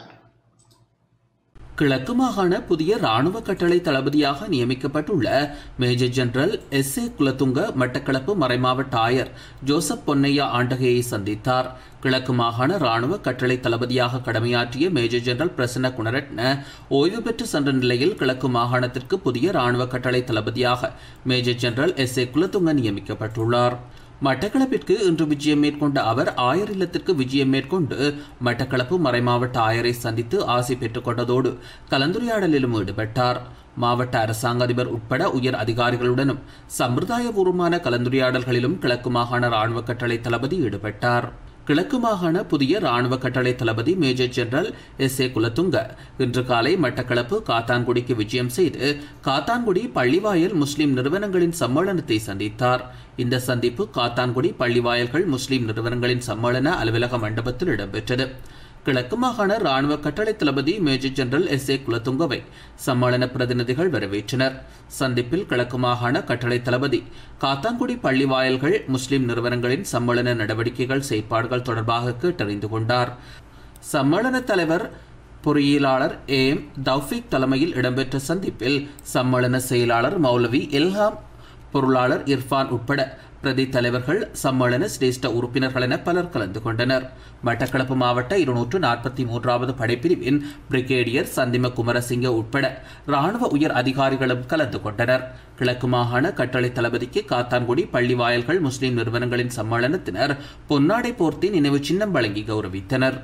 கிழக்கு மாகாண புதிய ராணுவ கட்டளை தளபதியாக நியமிக்கப்பட்டுள்ள major general S A Kulatunga Mattakkalappu மறைமாவட்ட ஆயர் ஜோசப் பொன்னையா ஆண்டகையை சந்தித்தார் கிழக்கு மாகாண ராணுவ கட்டளை தளபதியாக கடமையாற்றிய மேஜர் ஜெனரல் பிரசன்ன குணரட்ன ஓய்வு பெற்று சென்ற நிலையில் கிழக்கு மாகாணத்திற்கு புதிய ராணுவ கட்டளை தளபதியாக major general S A Kulatunga நியமிக்கப்பட்டுள்ளார் மட்டக்களப்பிற்கு இன்று விஜயம் மேற்கொண்ட அவர் ஆயர் இல்லத்திற்கு விஜயம் மேற்கொண்டு மட்டக்களப்பு மறைமாவட்ட ஆயரை சந்தித்து ஆசை பெற்றுக் கொண்டதோடு கலந்துரையாடலிலும் ஈடுபட்டார் மாவட்ட அரசாங்க அதிபர் உட்பட உயர் அதிகாரிகளுடனும் சம்பிரதாயபூர்வமான கலந்துரையாடல்களிலும் கிழக்கு மாகாண ராணுவ கட்டளை தளபதி ஈடுபட்டார் கிழக்கு மாகாண புதிய ராணுவ கட்டளை தளபதி major general S A Kulatunga இன்று காலை மட்டக்களப்பு காத்தான்குடிக்கு விஜயம் செய்து காத்தான்குடி பள்ளிவாயல் முஸ்லிம் நிறுவனங்களின் சம்மேளனத்தை சந்தித்தார் இந்த சந்திப்பு காத்தான்குடி பள்ளிவாயல்கள் முஸ்லிம் நிறுவனங்களின் சம்மேளன அலுவலக மண்டபத்தில் இடம்பெற்றது கிழக்கு மாகாண ராணுவ கட்டளை தளபதி மேஜர் ஜெனரல் எஸ் ஏ குலத்துங்கவை சம்மேளன பிரதிநிதிகள் வரவேற்றனர் சந்திப்பில் கிழக்கு மாகாண கட்டளை தளபதி காத்தான்குடி பள்ளி வாயல்கள் முஸ்லிம் நிறுவனங்களின் சம்மேளன நடவடிக்கைகள் செயற்பாடுகள் தொடர்பாக கேட்டறிந்து கொண்டார் சம்மேளன தலைவர் பொறியியலாளர் ஏ எம் தௌஃபிக் தலைமையில் இடம்பெற்ற சந்திப்பில் சம்மேளன செயலாளர் மௌலவி எல்ஹாம் பொருளாளர் இர்ஃபான் உட்பட பிரதி தலைவர்கள் சம்மேளன சிரேஷ்ட உறுப்பினர்கள் என பலர் கலந்து கொண்டனர் மட்டக்களப்பு மாவட்ட இருநூற்று நாற்பத்தி மூன்றாவது படைப்பிரிவின் பிரிகேடியர் சந்திம குமரசிங்க உட்பட ராணுவ உயர் அதிகாரிகளும் கலந்து கொண்டனர் கிழக்கு மாகாண கட்டளை தளபதிக்கு காத்தான்குடி பள்ளி வாயல்கள் முஸ்லிம் நிறுவனங்களின் சம்மேளனத்தினர் பொன்னாடை போர்த்தி நினைவு சின்னம் வழங்கி கௌரவித்தனர்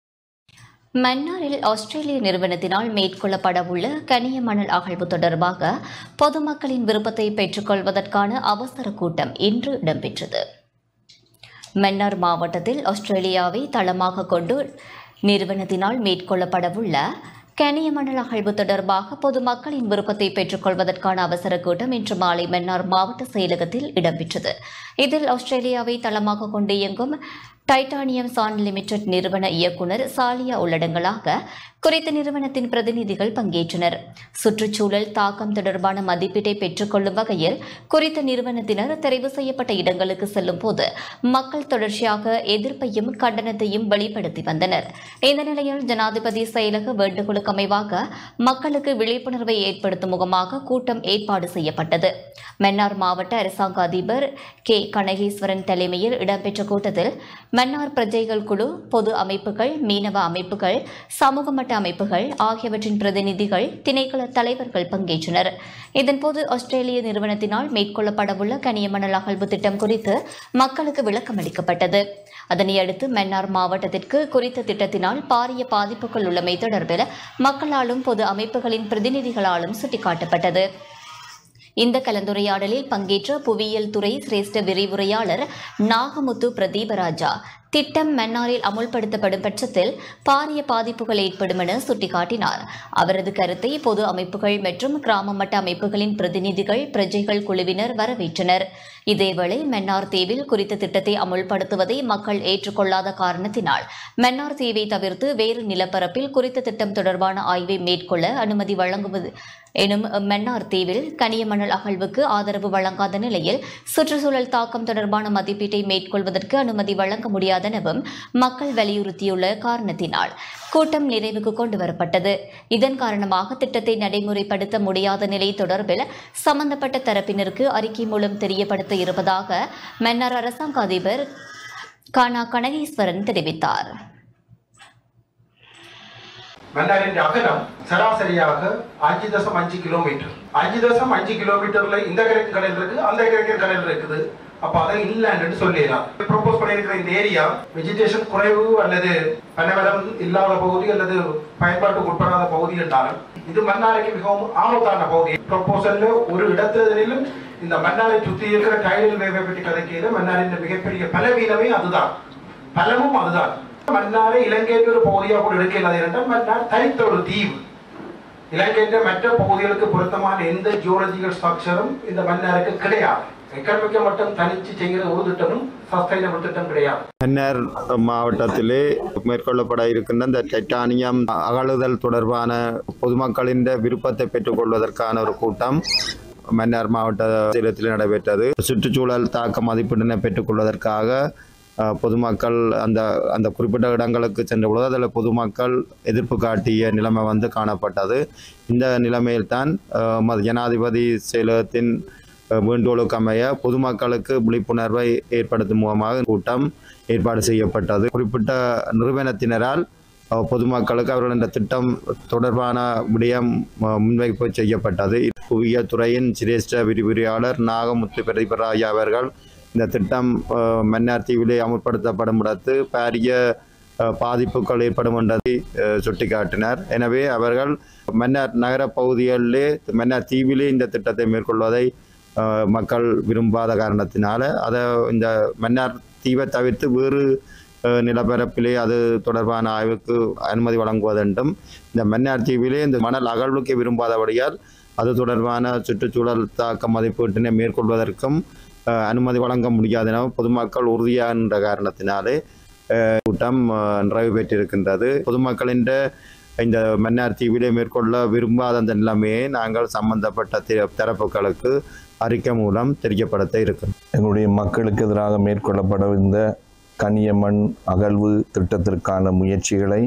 மன்னாரில் ஆஸ்திரேலிய நிறுவனத்தினால் மேற்கொள்ளப்படவுள்ள கனிய மணல் அகழ்வு தொடர்பாக பொதுமக்களின் விருப்பத்தை பெற்றுக்கொள்வதற்கான அவசர கூட்டம் இன்று இடம்பெற்றது மன்னார் மாவட்டத்தில் ஆஸ்திரேலியாவை தளமாக கொண்டு நிறுவனத்தினால் மேற்கொள்ளப்படவுள்ள கனிய மணல் அகழ்வு தொடர்பாக பொதுமக்களின் விருப்பத்தை பெற்றுக்கொள்வதற்கான அவசர கூட்டம் இன்று மாலை மன்னார் மாவட்ட செயலகத்தில் இடம்பெற்றது இதில் ஆஸ்திரேலியாவை தளமாக கொண்டு இயங்கும் டைட்டானியம் சான் லிமிடெட் நிறுவன இயக்குனர் சாலியா உள்ளடங்களாக குறித்த நிறுவனத்தின் பிரதிநிதிகள் பங்கேற்றனர் சுற்றுச்சூழல் தாக்கம் தொடர்பான மதிப்பீட்டை பெற்றுக்கொள்ளும் வகையில் குறித்த நிறுவனத்தினர் தெரிவு செய்யப்பட்ட இடங்களுக்கு செல்லும் போது மக்கள் தொடர்ச்சியாக எதிர்ப்பையும் கண்டனத்தையும் வெளிப்படுத்தி வந்தனர் இந்த நிலையில் ஜனாதிபதி செயலக வேண்டுகோளுக்கு அமைவாக மக்களுக்கு விழிப்புணர்வை ஏற்படுத்தும் முகமாக கூட்டம் ஏற்பாடு செய்யப்பட்டது மன்னார் மாவட்ட அரசாங்க அதிபர் கே கனகேஸ்வரன் தலைமையில் இடம்பெற்ற கூட்டத்தில் மன்னார் பிரஜைகள் குழு பொது அமைப்புகள் மீனவ அமைப்புகள் சமூக மட்ட அமைப்புகள் ஆகியவற்றின் பிரதிநிதிகள் திணைக்கள தலைவர்கள் பங்கேற்றனர் இதன்போது ஆஸ்திரேலிய நிறுவனத்தினால் மேற்கொள்ளப்படவுள்ள கனியமணல் அகழ்வு திட்டம் குறித்து மக்களுக்கு விளக்கம் அளிக்கப்பட்டது அதனையடுத்து மன்னார் மாவட்டத்திற்கு குறித்த திட்டத்தினால் பாரிய பாதிப்புகள் உள்ளமை தொடர்பில் மக்களாலும் பொது அமைப்புகளின் பிரதிநிதிகளாலும் சுட்டிக்காட்டப்பட்டது இந்த கலந்துரையாடலில் பங்கேற்ற புவியியல் துறை சிரேஷ்ட விரிவுரையாளர் நாகமுத்து பிரதீபராஜா திட்டம் மன்னாரில் அமுல்படுத்தப்படும் பட்சத்தில் பாரிய பாதிப்புகள் ஏற்படும் என சுட்டிக்காட்டினார் அவரது கருத்தை பொது அமைப்புகள் மற்றும் கிராம மட்ட அமைப்புகளின் பிரதிநிதிகள் பிரஜைகள் குழுவினர் வரவேற்றனர் இதேவேளை மன்னார் தீவில் குறித்த திட்டத்தை அமுல்படுத்துவதை மக்கள் ஏற்றுக்கொள்ளாத காரணத்தினால் மன்னார் தீவை தவிர்த்து வேறு நிலப்பரப்பில் குறித்த திட்டம் தொடர்பான ஆய்வை மேற்கொள்ள அனுமதி வழங்குவது எனும் மன்னார் தீவில் கனியமணல் அகழ்வுக்கு ஆதரவு வழங்காத நிலையில் சுற்றுச்சூழல் தாக்கம் தொடர்பான மதிப்பீட்டை மேற்கொள்வதற்கு அனுமதி வழங்க முடியாதெனவும் மக்கள் வலியுறுத்தியுள்ள காரணத்தினால் கூட்டம் நிறைவுக்கு கொண்டு வரப்பட்டது இதன் காரணமாக திட்டத்தை நடைமுறைப்படுத்த முடியாத நிலை தொடர்பில் சம்பந்தப்பட்ட தரப்பினருக்கு அறிக்கை மூலம் தெரியப்படுத்த இருப்பதாக மன்னார் அரசாங்க அதிபர் கானா கனகேஸ்வரன் தெரிவித்தார் மன்னாரின் அகலம் சராசரியாக அஞ்சு தசம் அஞ்சு கிலோமீட்டர் அஞ்சு தசம் அஞ்சு கிலோமீட்டர்ல இந்த கிழக்கு கடல் இருக்கு அந்த கிழக்கு கடல் இருக்குது அப்ப அதை இன்லேண்ட் சொல்லிடலாம் ப்ரோபோஸ் பண்ணியிருக்கிற இந்த ஏரியா வெஜிடேஷன் குறைவு அல்லது பனவரம் இல்லாத பகுதி அல்லது பயன்பாட்டுக்கு உட்படாத பகுதி என்றாலும் இது மன்னாருக்கு மிகவும் ஆபத்தான பகுதி ப்ரொபோசல்ல ஒரு இடத்திலும் இந்த மன்னாரை சுத்தி இருக்கிற கைடல் வேவை பற்றி கதைக்கையில மன்னாரின் மிகப்பெரிய பலவீனமே அதுதான் பலமும் அதுதான் மன்னாரை இலங்கையின் ஒரு பகுதியாக கூட எடுக்க இல்லாத என்றால் மன்னார் தனித்த ஒரு தீவு இலங்கையின் மற்ற பகுதிகளுக்கு பொருத்தமான எந்த ஜியோலஜிக்கல் ஸ்ட்ரக்சரும் இந்த மன்னாருக்கு கிடையாது எக்கனமிக்க மட்டும் தனிச்சு செய்கிற ஒரு திட்டமும் சஸ்டைனபிள் திட்டம் கிடையாது மன்னர் மாவட்டத்திலே மேற்கொள்ளப்பட இருக்கின்ற இந்த டைட்டானியம் அகழுதல் தொடர்பான பொதுமக்களின் விருப்பத்தை பெற்றுக்கொள்வதற்கான ஒரு கூட்டம் மன்னார் மாவட்டத்தில் நடைபெற்றது சுற்றுச்சூழல் தாக்க மதிப்பீட்டினை பெற்றுக்கொள்வதற்காக அஹ், பொதுமக்கள் அந்த அந்த குறிப்பிட்ட இடங்களுக்கு சென்ற பொழுது அதில் பொதுமக்கள் எதிர்ப்பு காட்டிய நிலைமை வந்து காணப்பட்டது இந்த நிலைமையில்தான் அஹ், ம- ஜனாதிபதி செயலகத்தின் அஹ், வேண்டுகோளுக்கு அமைய பொதுமக்களுக்கு விழிப்புணர்வை ஏற்படுத்தும் முகமாக கூட்டம் ஏற்பாடு செய்யப்பட்டது குறிப்பிட்ட நிறுவனத்தினரால் அஹ், பொதுமக்களுக்கு அவர்கள் இந்த திட்டம் தொடர்பான விடயம் அஹ், முன்வைப்பு செய்யப்பட்டது புவியியல் துறையின் சிரேஷ்ட விரிவுரையாளர் நாகமுத்து பிரதிபராஜா அவர்கள் இந்த திட்டம் அஹ், மன்னார் தீவிலே அமுல்படுத்தப்படும் இடத்து பாரிய அஹ், பாதிப்புகள் ஏற்படும் என்றதை அஹ், சுட்டிக்காட்டினார் எனவே அவர்கள் மன்னார் நகர பகுதிகளிலே மன்னார் தீவிலே இந்த திட்டத்தை மேற்கொள்வதை அஹ், மக்கள் விரும்பாத காரணத்தினால அதை இந்த மன்னார் தீவை தவிர்த்து வேறு அஹ், நிலப்பரப்பிலே அது தொடர்பான ஆய்வுக்கு அனுமதி வழங்குவதென்றும் இந்த மன்னார் தீவிலே இந்த மணல் அகழ்வுக்கு விரும்பாதபடியால் அது தொடர்பான சுற்றுச்சூழல் தாக்க மதிப்பீட்டினை மேற்கொள்வதற்கும் அஹ், அனுமதி வழங்க முடியாது என பொதுமக்கள் உறுதியாகின்ற காரணத்தினாலே அஹ், கூட்டம் அஹ், நிறைவு பெற்றிருக்கின்றது பொதுமக்களின் இந்த மன்னார் தீவிலே மேற்கொள்ள விரும்பாத அந்த நிலைமையை நாங்கள் சம்பந்தப்பட்ட தி- தரப்புகளுக்கு அறிக்கை மூலம் தெரியப்படுத்த இருக்கிறோம் எங்களுடைய மக்களுக்கு எதிராக மேற்கொள்ளப்பட இந்த கனியமண் அகழ்வு திட்டத்திற்கான முயற்சிகளை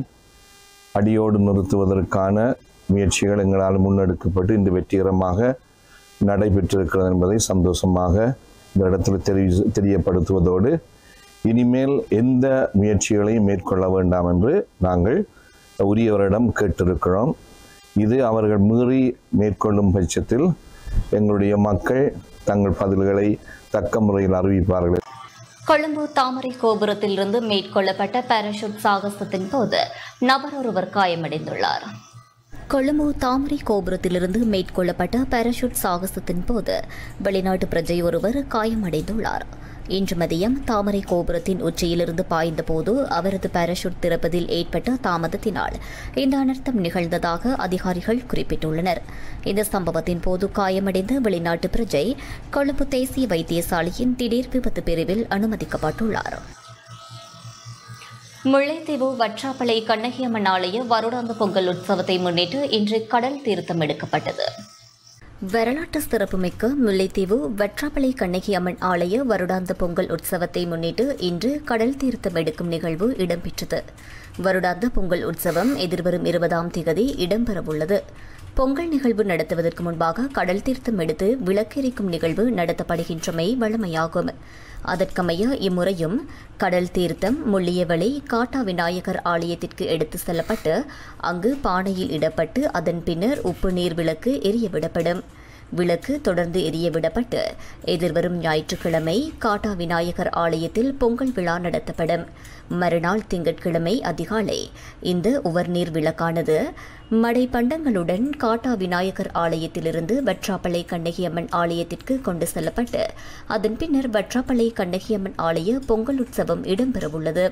அடியோடு நிறுத்துவதற்கான முயற்சிகள் எங்களால் முன்னெடுக்கப்பட்டு இன்று வெற்றிகரமாக நடைபெற்றிருக்கிறது என்பதை சந்தோஷமாக இந்த இடத்தில் தெரி தெரியப்படுத்துவதோடு இனிமேல் எந்த முயற்சிகளையும் மேற்கொள்ள வேண்டாம் என்று நாங்கள் உரியவரிடம் கேட்டிருக்கிறோம் இது அவர்கள் மீறி மேற்கொள்ளும் பட்சத்தில் எங்களுடைய மக்கள் தங்கள் பதில்களை தக்க முறையில் அறிவிப்பார்கள் கொழும்பு தாமரை கோபுரத்திலிருந்து மேற்கொள்ளப்பட்ட பாராசூட் சாகசத்தின் போது நபர் ஒருவர் காயமடைந்துள்ளார் கொழும்பு தாமரை கோபுரத்திலிருந்து மேற்கொள்ளப்பட்ட பாராசூட் சாகசத்தின் போது வெளிநாட்டு பிரஜை ஒருவர் காயமடைந்துள்ளார் இன்று மதியம் தாமரை கோபுரத்தின் உச்சியிலிருந்து பாய்ந்தபோது அவரது பாராசூட் திறப்பதில் ஏற்பட்ட தாமதத்தினால் இந்த அனர்த்தம் நிகழ்ந்ததாக அதிகாரிகள் குறிப்பிட்டுள்ளனர் இந்த சம்பவத்தின் போது காயமடைந்த வெளிநாட்டு பிரஜை கொழும்பு தேசிய வைத்தியசாலையின் திடீர் விபத்து பிரிவில் அனுமதிக்கப்பட்டுள்ளார் முல்லைத்தீவு வற்றாப்பளை கண்ணகியம்மன் ஆலய வருடாந்த பொங்கல் உற்சவத்தை முன்னிட்டு இன்று கடல் தீர்த்தம் எடுக்கப்பட்டது வரலாற்று சிறப்புமிக்க முல்லைத்தீவு வற்றாப்பளை கண்ணகி அம்மன் ஆலய வருடாந்த பொங்கல் உற்சவத்தை முன்னிட்டு இன்று கடல் தீர்த்தம் எடுக்கும் நிகழ்வு இடம்பெற்றது வருடாந்த பொங்கல் உற்சவம் எதிர்வரும் இருபதாம் திகதி இடம்பெறவுள்ளது பொங்கல் நிகழ்வு நடத்துவதற்கு முன்பாக கடல் தீர்த்தம் எடுத்து விளக்கெரிக்கும் நிகழ்வு நடத்தப்படுகின்றமை வழமையாகும் அதற்கமைய இம்முறையும் கடல் தீர்த்தம் முள்ளியவளை காட்டா விநாயகர் ஆலயத்திற்கு எடுத்து செல்லப்பட்டு அங்கு பானையில் இடப்பட்டு அதன் பின்னர் உப்பு நீர் விளக்கு எரியவிடப்படும் விளக்கு தொடர்ந்து எரியவிடப்பட்டு எதிர்வரும் ஞாயிற்றுக்கிழமை காட்டா விநாயகர் ஆலயத்தில் பொங்கல் விழா நடத்தப்படும் மறுநாள் திங்கட்கிழமை அதிகாலை இந்த உவர்நீர் விளக்கானது மடை பண்டங்களுடன் காட்டா விநாயகர் ஆலயத்திலிருந்து வற்றாப்பளை கண்ணகியம்மன் ஆலயத்திற்கு கொண்டு செல்லப்பட்டு அதன் பின்னர் வற்றாப்பளை கண்ணகியம்மன் ஆலய பொங்கல் உற்சவம் இடம்பெறவுள்ளது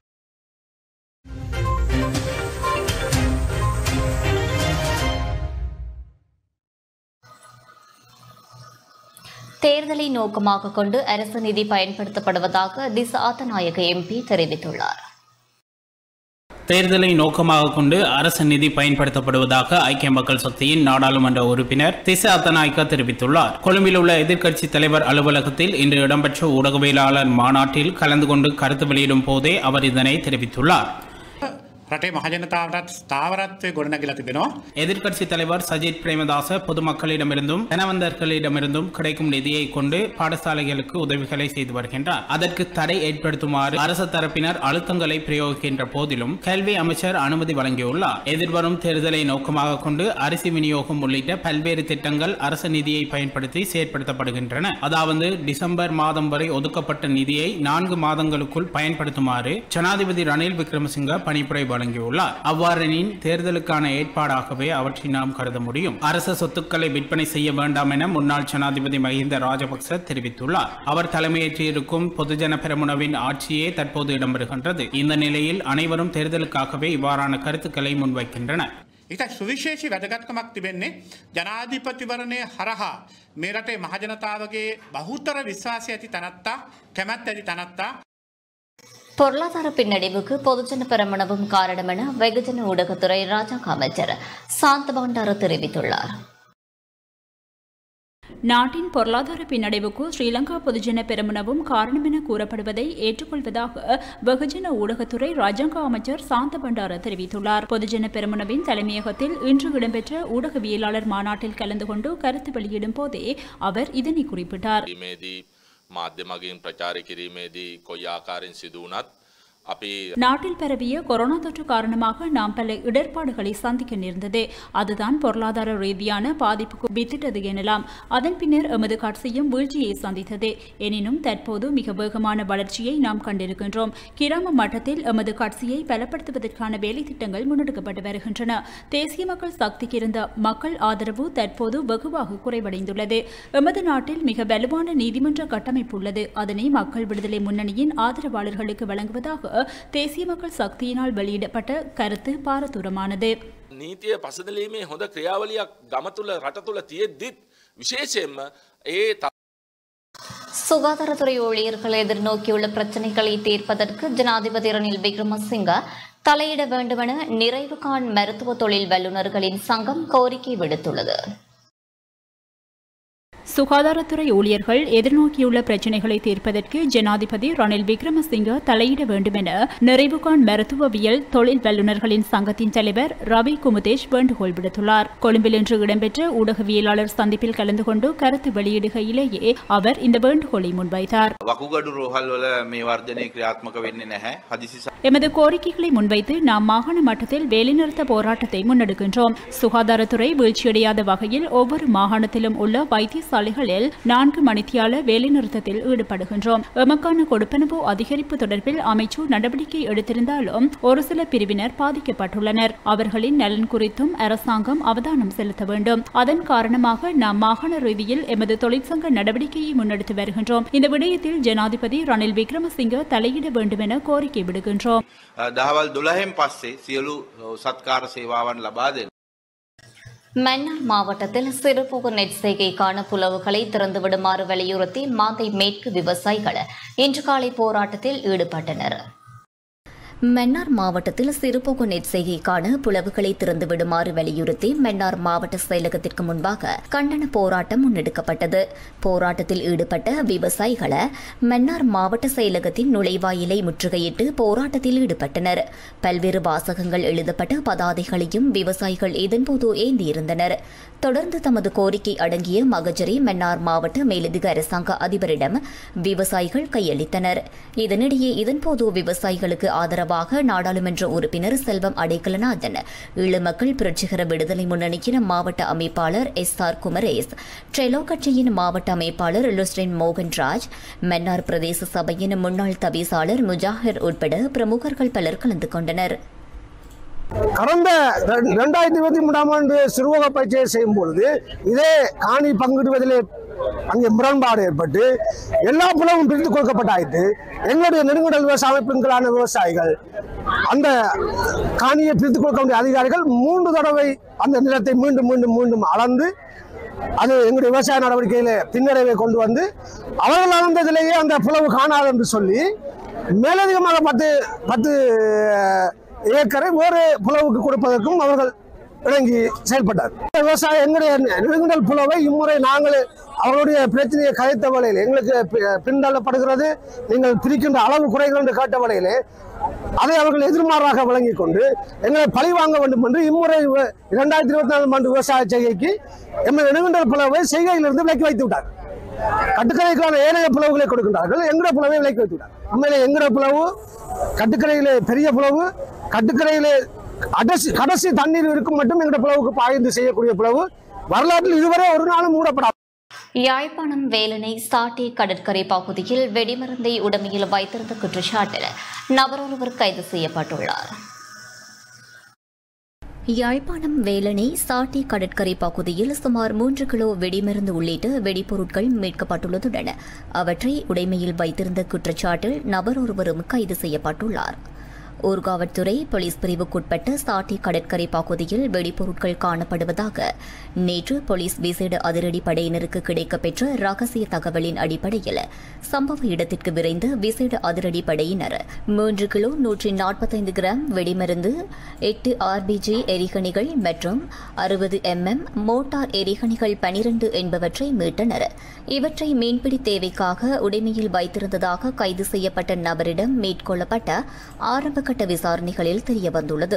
தேர்தலை நோக்கமாக கொண்டு அரசு நிதி பயன்படுத்தப்படுவதாக திஸ் ஆத்தநாயக எம்பி தெரிவித்துள்ளார் தேர்தலை நோக்கமாக கொண்டு அரசு நிதி பயன்படுத்தப்படுவதாக ஐக்கிய மக்கள் சக்தியின் நாடாளுமன்ற உறுப்பினர் திச அத்தநாயக்க தெரிவித்துள்ளார் கொழும்பில் உள்ள எதிர்க்கட்சி தலைவர் அலுவலகத்தில் இன்று இடம்பெற்ற ஊடகவியலாளர் மாநாட்டில் கலந்து கொண்டு கருத்து வெளியிடும் போதே அவர் இதனை தெரிவித்துள்ளார் රටේ මහජනතාවටත් ස්ථාවරත්වය ගොඩනැගිලා තිබෙනවා. எதிர்க்கட்சி தலைவர் சஜித் பிரேமதாச பொதுமக்களிடமிருந்தும் தனவந்தர்களிடமிருந்தும் கிடைக்கும் நிதியை கொண்டு பாடசாலைகளுக்கு உதவிகளை செய்து வருகின்றார் அதற்கு தடை ஏற்படுத்துமாறு அரசு தரப்பினர் அழுத்தங்களை பிரயோகிக்கின்ற போதிலும் கல்வி அமைச்சர் அனுமதி வழங்கியுள்ளார் எதிர்வரும் தேர்தலை நோக்கமாக கொண்டு அரிசி விநியோகம் உள்ளிட்ட பல்வேறு திட்டங்கள் அரசு நிதியை பயன்படுத்தி செயற்படுத்தப்படுகின்றன அதாவது டிசம்பர் மாதம் வரை ஒதுக்கப்பட்ட நிதியை நான்கு மாதங்களுக்குள் பயன்படுத்துமாறு ஜனாதிபதி ரணில் விக்ரமசிங்க பணிப்புரை வழங்கியுள்ளார் அவ்வாறெனின் தேர்தலுக்கான ஏற்பாடாகவே அவற்றை நாம் கருத முடியும் அரச சொத்துக்களை விற்பனை செய்ய வேண்டாம் என முன்னாள் ஜனாதிபதி மஹிந்த ராஜபக்ச தெரிவித்துள்ளார் அவர் தலைமையேற்றிருக்கும் பொதுஜன பெரமுனவின் ஆட்சியே தற்போது இடம்பெறுகின்றது இந்த நிலையில் அனைவரும் தேர்தலுக்காகவே இவ்வாறான கருத்துக்களை முன்வைக்கின்றனர் ඉතා සුවිශේෂි වැදගත්කමක් තිබෙන්නේ ජනාධිපතිවරණය හරහා මේ රටේ මහජනතාවගේ බහුතර විශ්වාසය ඇති තනත්තා කැමැත් ඇති තනත්තා பொருளாதார பின்னடைவுக்கு பொதுஜன பெரமுனவும் காரணம் என வெகுஜன ஊடகத்துறை ராஜாங்க அமைச்சர் சாந்த பண்டார தெரிவித்துள்ளார் நாட்டின் பொருளாதார பின்னடைவுக்கு ஸ்ரீலங்கா பொதுஜன பெருமனவும் காரணம் என கூறப்படுவதை ஏற்றுக்கொள்வதாக வெகுஜன ஊடகத்துறை ராஜாங்க அமைச்சர் சாந்த பண்டார தெரிவித்துள்ளார் பொதுஜன பெருமனவின் தலைமையகத்தில் இன்று இடம்பெற்ற ஊடகவியலாளர் மாநாட்டில் கலந்து கொண்டு கருத்து வெளியிடும் போதே அவர் இதனை குறிப்பிட்டார் කිරීමේදී මාධ්‍ය මගින් ප්‍රචාරය කිරීමේදී කොයි ආකාරයෙන් සිදුවනත් අපි நாட்டில் பரவிய கொரோனா தொற்று காரணமாக நாம் பல இடர்பாடுகளை சந்திக்க நேர்ந்தது அதுதான் பொருளாதார ரீதியான பாதிப்புக்கு வித்திட்டது எனலாம் அதன் பின்னர் எமது கட்சியும் வீழ்ச்சியை சந்தித்தது எனினும் தற்போது மிக வேகமான வளர்ச்சியை நாம் கண்டிருக்கின்றோம் கிராம மட்டத்தில் எமது கட்சியை பலப்படுத்துவதற்கான வேலை திட்டங்கள் முன்னெடுக்கப்பட்டு வருகின்றன தேசிய மக்கள் சக்திக்கு இருந்த மக்கள் ஆதரவு தற்போது வெகுவாக குறைவடைந்துள்ளது எமது நாட்டில் மிக வலுவான நீதிமன்ற கட்டமைப்பு உள்ளது அதனை மக்கள் விடுதலை முன்னணியின் ஆதரவாளர்களுக்கு வழங்குவதாக தேசிய மக்கள் சக்தியினால் வெளியிடப்பட்ட கருத்து பாரதூரமானது නීතිය පසදලීමේ හොඳ ක්‍රියාවලියක් ගම තුළ රට තුළ තියෙද්දිත් විශේෂයෙන්ම ඒ ත- சுகாதாரத்துறை ஊழியர்கள் எதிர்நோக்கியுள்ள பிரச்சினைகளை தீர்ப்பதற்கு ஜனாதிபதி ரணில் விக்ரமசிங்க தலையிட வேண்டுமென நிறைவு காண் மருத்துவ தொழில் வல்லுநர்களின் சங்கம் கோரிக்கை விடுத்துள்ளது சுகாதாரத்துறை ஊழியர்கள் எதிர்நோக்கியுள்ள பிரச்சினைகளை தீர்ப்பதற்கு ஜனாதிபதி ரணில் விக்ரமசிங்க தலையிட வேண்டும் என நிறைவுகான் மருத்துவவியல் தொழில் வல்லுநர்களின் சங்கத்தின் தலைவர் ரவி குமுதேஷ் வேண்டுகோள் விடுத்துள்ளார் கொழும்பில் இன்று இடம்பெற்ற ஊடகவியலாளர் சந்திப்பில் கலந்து கொண்டு கருத்து வெளியிடுகையிலேயே அவர் இந்த வேண்டுகோளை முன்வைத்தார் වකුගඩු රෝහල් වල මේ වර්ධනය ක්‍රියාත්මක වෙන්නේ නැහැ. හදිසි ස- எமது கோரிக்கைகளை முன்வைத்து நாம் மாகாண மட்டத்தில் வேலைநிறுத்த போராட்டத்தை முன்னெடுக்கின்றோம் சுகாதாரத்துறை வீழ்ச்சியடையாத வகையில் ஒவ்வொரு மாகாணத்திலும் உள்ள வைத்தியசாலைகளில் நான்கு மணித்தியால வேலைநிறுத்தத்தில் ஈடுபடுகின்றோம் எமக்கான கொடுப்பனவு அதிகரிப்பு தொடர்பில் அமைச்சு நடவடிக்கை எடுத்திருந்தாலும் ஒரு சில பிரிவினர் பாதிக்கப்பட்டுள்ளனர் அவர்களின் நலன் குறித்தும் அரசாங்கம் அவதானம் செலுத்த வேண்டும் அதன் காரணமாக நாம் மாகாண ரீதியில் எமது தொழிற்சங்க நடவடிக்கையை முன்னெடுத்து வருகின்றோம் இந்த விடயத்தில் ஜனாதிபதி ரணில் விக்ரமசிங்க தலையிட வேண்டும் என கோரிக்கை விடுகின்றோம் අ, දහවල් දුළහෙන් පස්සේ සියලු අ, සත්කාර සේවාවන් ලබා දෙන්න. மன்னார் மாவட்டத்தில் சிறுபோக நெட் செய்கைக்கான புலவுகளை திறந்துவிடுமாறு வலியுறுத்தி மாந்தை மேற்கு விவசாயிகள் இன்று காலை போராட்டத்தில் ஈடுபட்டனர் மன்னார் மாவட்டத்தில் சிறுபோக்கு நெற்செய்கைக்கான புலவுகளை திறந்து விடுமாறு வலியுறுத்தி மன்னார் மாவட்ட செயலகத்திற்கு முன்பாக கண்டன போராட்டம் முன்னெடுக்கப்பட்டது போராட்டத்தில் ஈடுபட்ட விவசாயிகளை மன்னார் மாவட்ட செயலகத்தின் நுழைவாயிலை முற்றுகையிட்டு போராட்டத்தில் ஈடுபட்டனர் பல்வேறு வாசகங்கள் எழுதப்பட்ட பதாதைகளையும் விவசாயிகள் இதன்போது ஏந்தியிருந்தனர் தொடர்ந்து தமது கோரிக்கை அடங்கிய மகஜரை மன்னார் மாவட்ட மேலதிக அரசாங்க அதிபரிடம் விவசாயிகள் கையளித்தனர் இதனிடையே இதன்போது விவசாயிகளுக்கு ஆதரவாக நாடாளுமன்ற உறுப்பினர் செல்வம் அடைக்கலநாதன் ஈழமக்கள் புரட்சிகர விடுதலை முன்னணியின் மாவட்ட அமைப்பாளர் எஸ் ஆர் குமரேஸ் ட்ரெலோ கட்சியின் மாவட்ட அமைப்பாளர் லுஸ்ரின் மோகன்ராஜ் மன்னார் பிரதேச சபையின் முன்னாள் தவிசாளர் முஜாஹிர் உட்பட பிரமுகர்கள் பலர் கலந்து கொண்டனர் கடந்த ரெ- ரெண்டாயிரத்தி இருபத்தி மூன்றாம் ஆண்டு சிறுவக பயிற்சியை செய்யும் பொழுது இதே காணி பங்கிடுவதிலே அங்கே முரண்பாடு ஏற்பட்டு எல்லா புலவும் பிரித்து கொடுக்கப்பட்டாயிற்று எங்களுடைய நெடுங்குடல் விவசாய அமைப்புகளான விவசாயிகள் அந்த காணியை பிரித்து கொடுக்க வேண்டிய அதிகாரிகள் மூன்று தடவை அந்த நிலத்தை மீண்டும் மீண்டும் மீண்டும் அளந்து அது எங்களுடைய விவசாய நடவடிக்கையில பின்னடைவை கொண்டு வந்து அவர்கள் அளந்ததிலேயே அந்த புலவு காணாது என்று சொல்லி மேலதிகமாக பத்து பத்து ஏக்கரை வேறு புலவுக்கு கொடுப்பதற்கும் அவர்கள் இணங்கி செயல்பட்டார் விவசாய எங்களுடைய நெடுங்குடல் புலவை இம்முறை நாங்கள் அவர்களுடைய பிரச்சனையை கதைத்த வகையில் எங்களுக்கு பி- பின்தள்ளப்படுகிறது நீங்கள் பிரிக்கின்ற அளவு குறைகள் என்று கேட்ட வகையிலே அதை அவர்கள் எதிர்மாறாக வழங்கிக் கொண்டு எங்களை பழி வாங்க வேண்டும் என்று இம்முறை வ- இரண்டாயிரத்தி இருபத்தி நாலாம் ஆண்டு விவசாய செய்கைக்கு எங்கள் நெடுங்குடல் புலவை செய்கையிலிருந்து விலக்கி வைத்து விட்டார் கட்டுக்கரைக்கான ஏனைய புலவுகளை கொடுக்கின்றார்கள் எங்கட புலவை விலக்கி வைத்து விட்டார் உண்மையிலே எங்கட புலவு கட்டுக்கரையிலே பெரிய புலவு கட்டுக்கரையிலே கடைசி கடைசி தண்ணீர் இருக்கும் மட்டும் எங்கட புலவுக்கு பாய்ந்து செய்யக்கூடிய புலவு வரலாற்றில் இதுவரை ஒரு நாளும் மூடப்படாது யாழ்ப்பாணம் வேலனை சாட்டி கடற்கரை பகுதியில் வெடிமருந்தை உடமையில் வைத்திருந்த குற்றச்சாட்டில் நபரொருவர் கைது செய்யப்பட்டுள்ளார் யாழ்ப்பாணம் வேலனை சாட்டி கடற்கரை பகுதியில் சுமார் மூன்று கிலோ வெடிமருந்து உள்ளிட்ட வெடிபொருட்கள் மீட்கப்பட்டுள்ளதுடன் அவற்றை உடைமையில் வைத்திருந்த குற்றச்சாட்டில் நபர் ஒருவரும் கைது செய்யப்பட்டுள்ளார் ஊர்காவற்துறை போலீஸ் பிரிவுக்குட்பட்ட சாட்டி கடற்கரை பகுதியில் வெடிபொருட்கள் காணப்படுவதாக நேற்று போலீஸ் விசேட அதிரடி படையினருக்கு கிடைக்கப்பெற்ற ரகசிய தகவலின் அடிப்படையில் சம்பவ இடத்திற்கு விரைந்த விசேட அதிரடி படையினர் மூன்று கிலோ நூற்றி நாற்பத்தைந்து கிராம் வெடிமருந்து எட்டு ஆர்பிஜி எரிகணிகள் மற்றும் அறுபது எம்எம் மோட்டார் எரிகணிகள் பனிரண்டு என்பவற்றை மீட்டனர் இவற்றை மீன்பிடி தேவைக்காக உடைமையில் வைத்திருந்ததாக கைது செய்யப்பட்ட நபரிடம் மேற்கொள்ளப்பட்ட ஆரம்பகட்ட விசாரணைகளில் தெரியவந்துள்ளது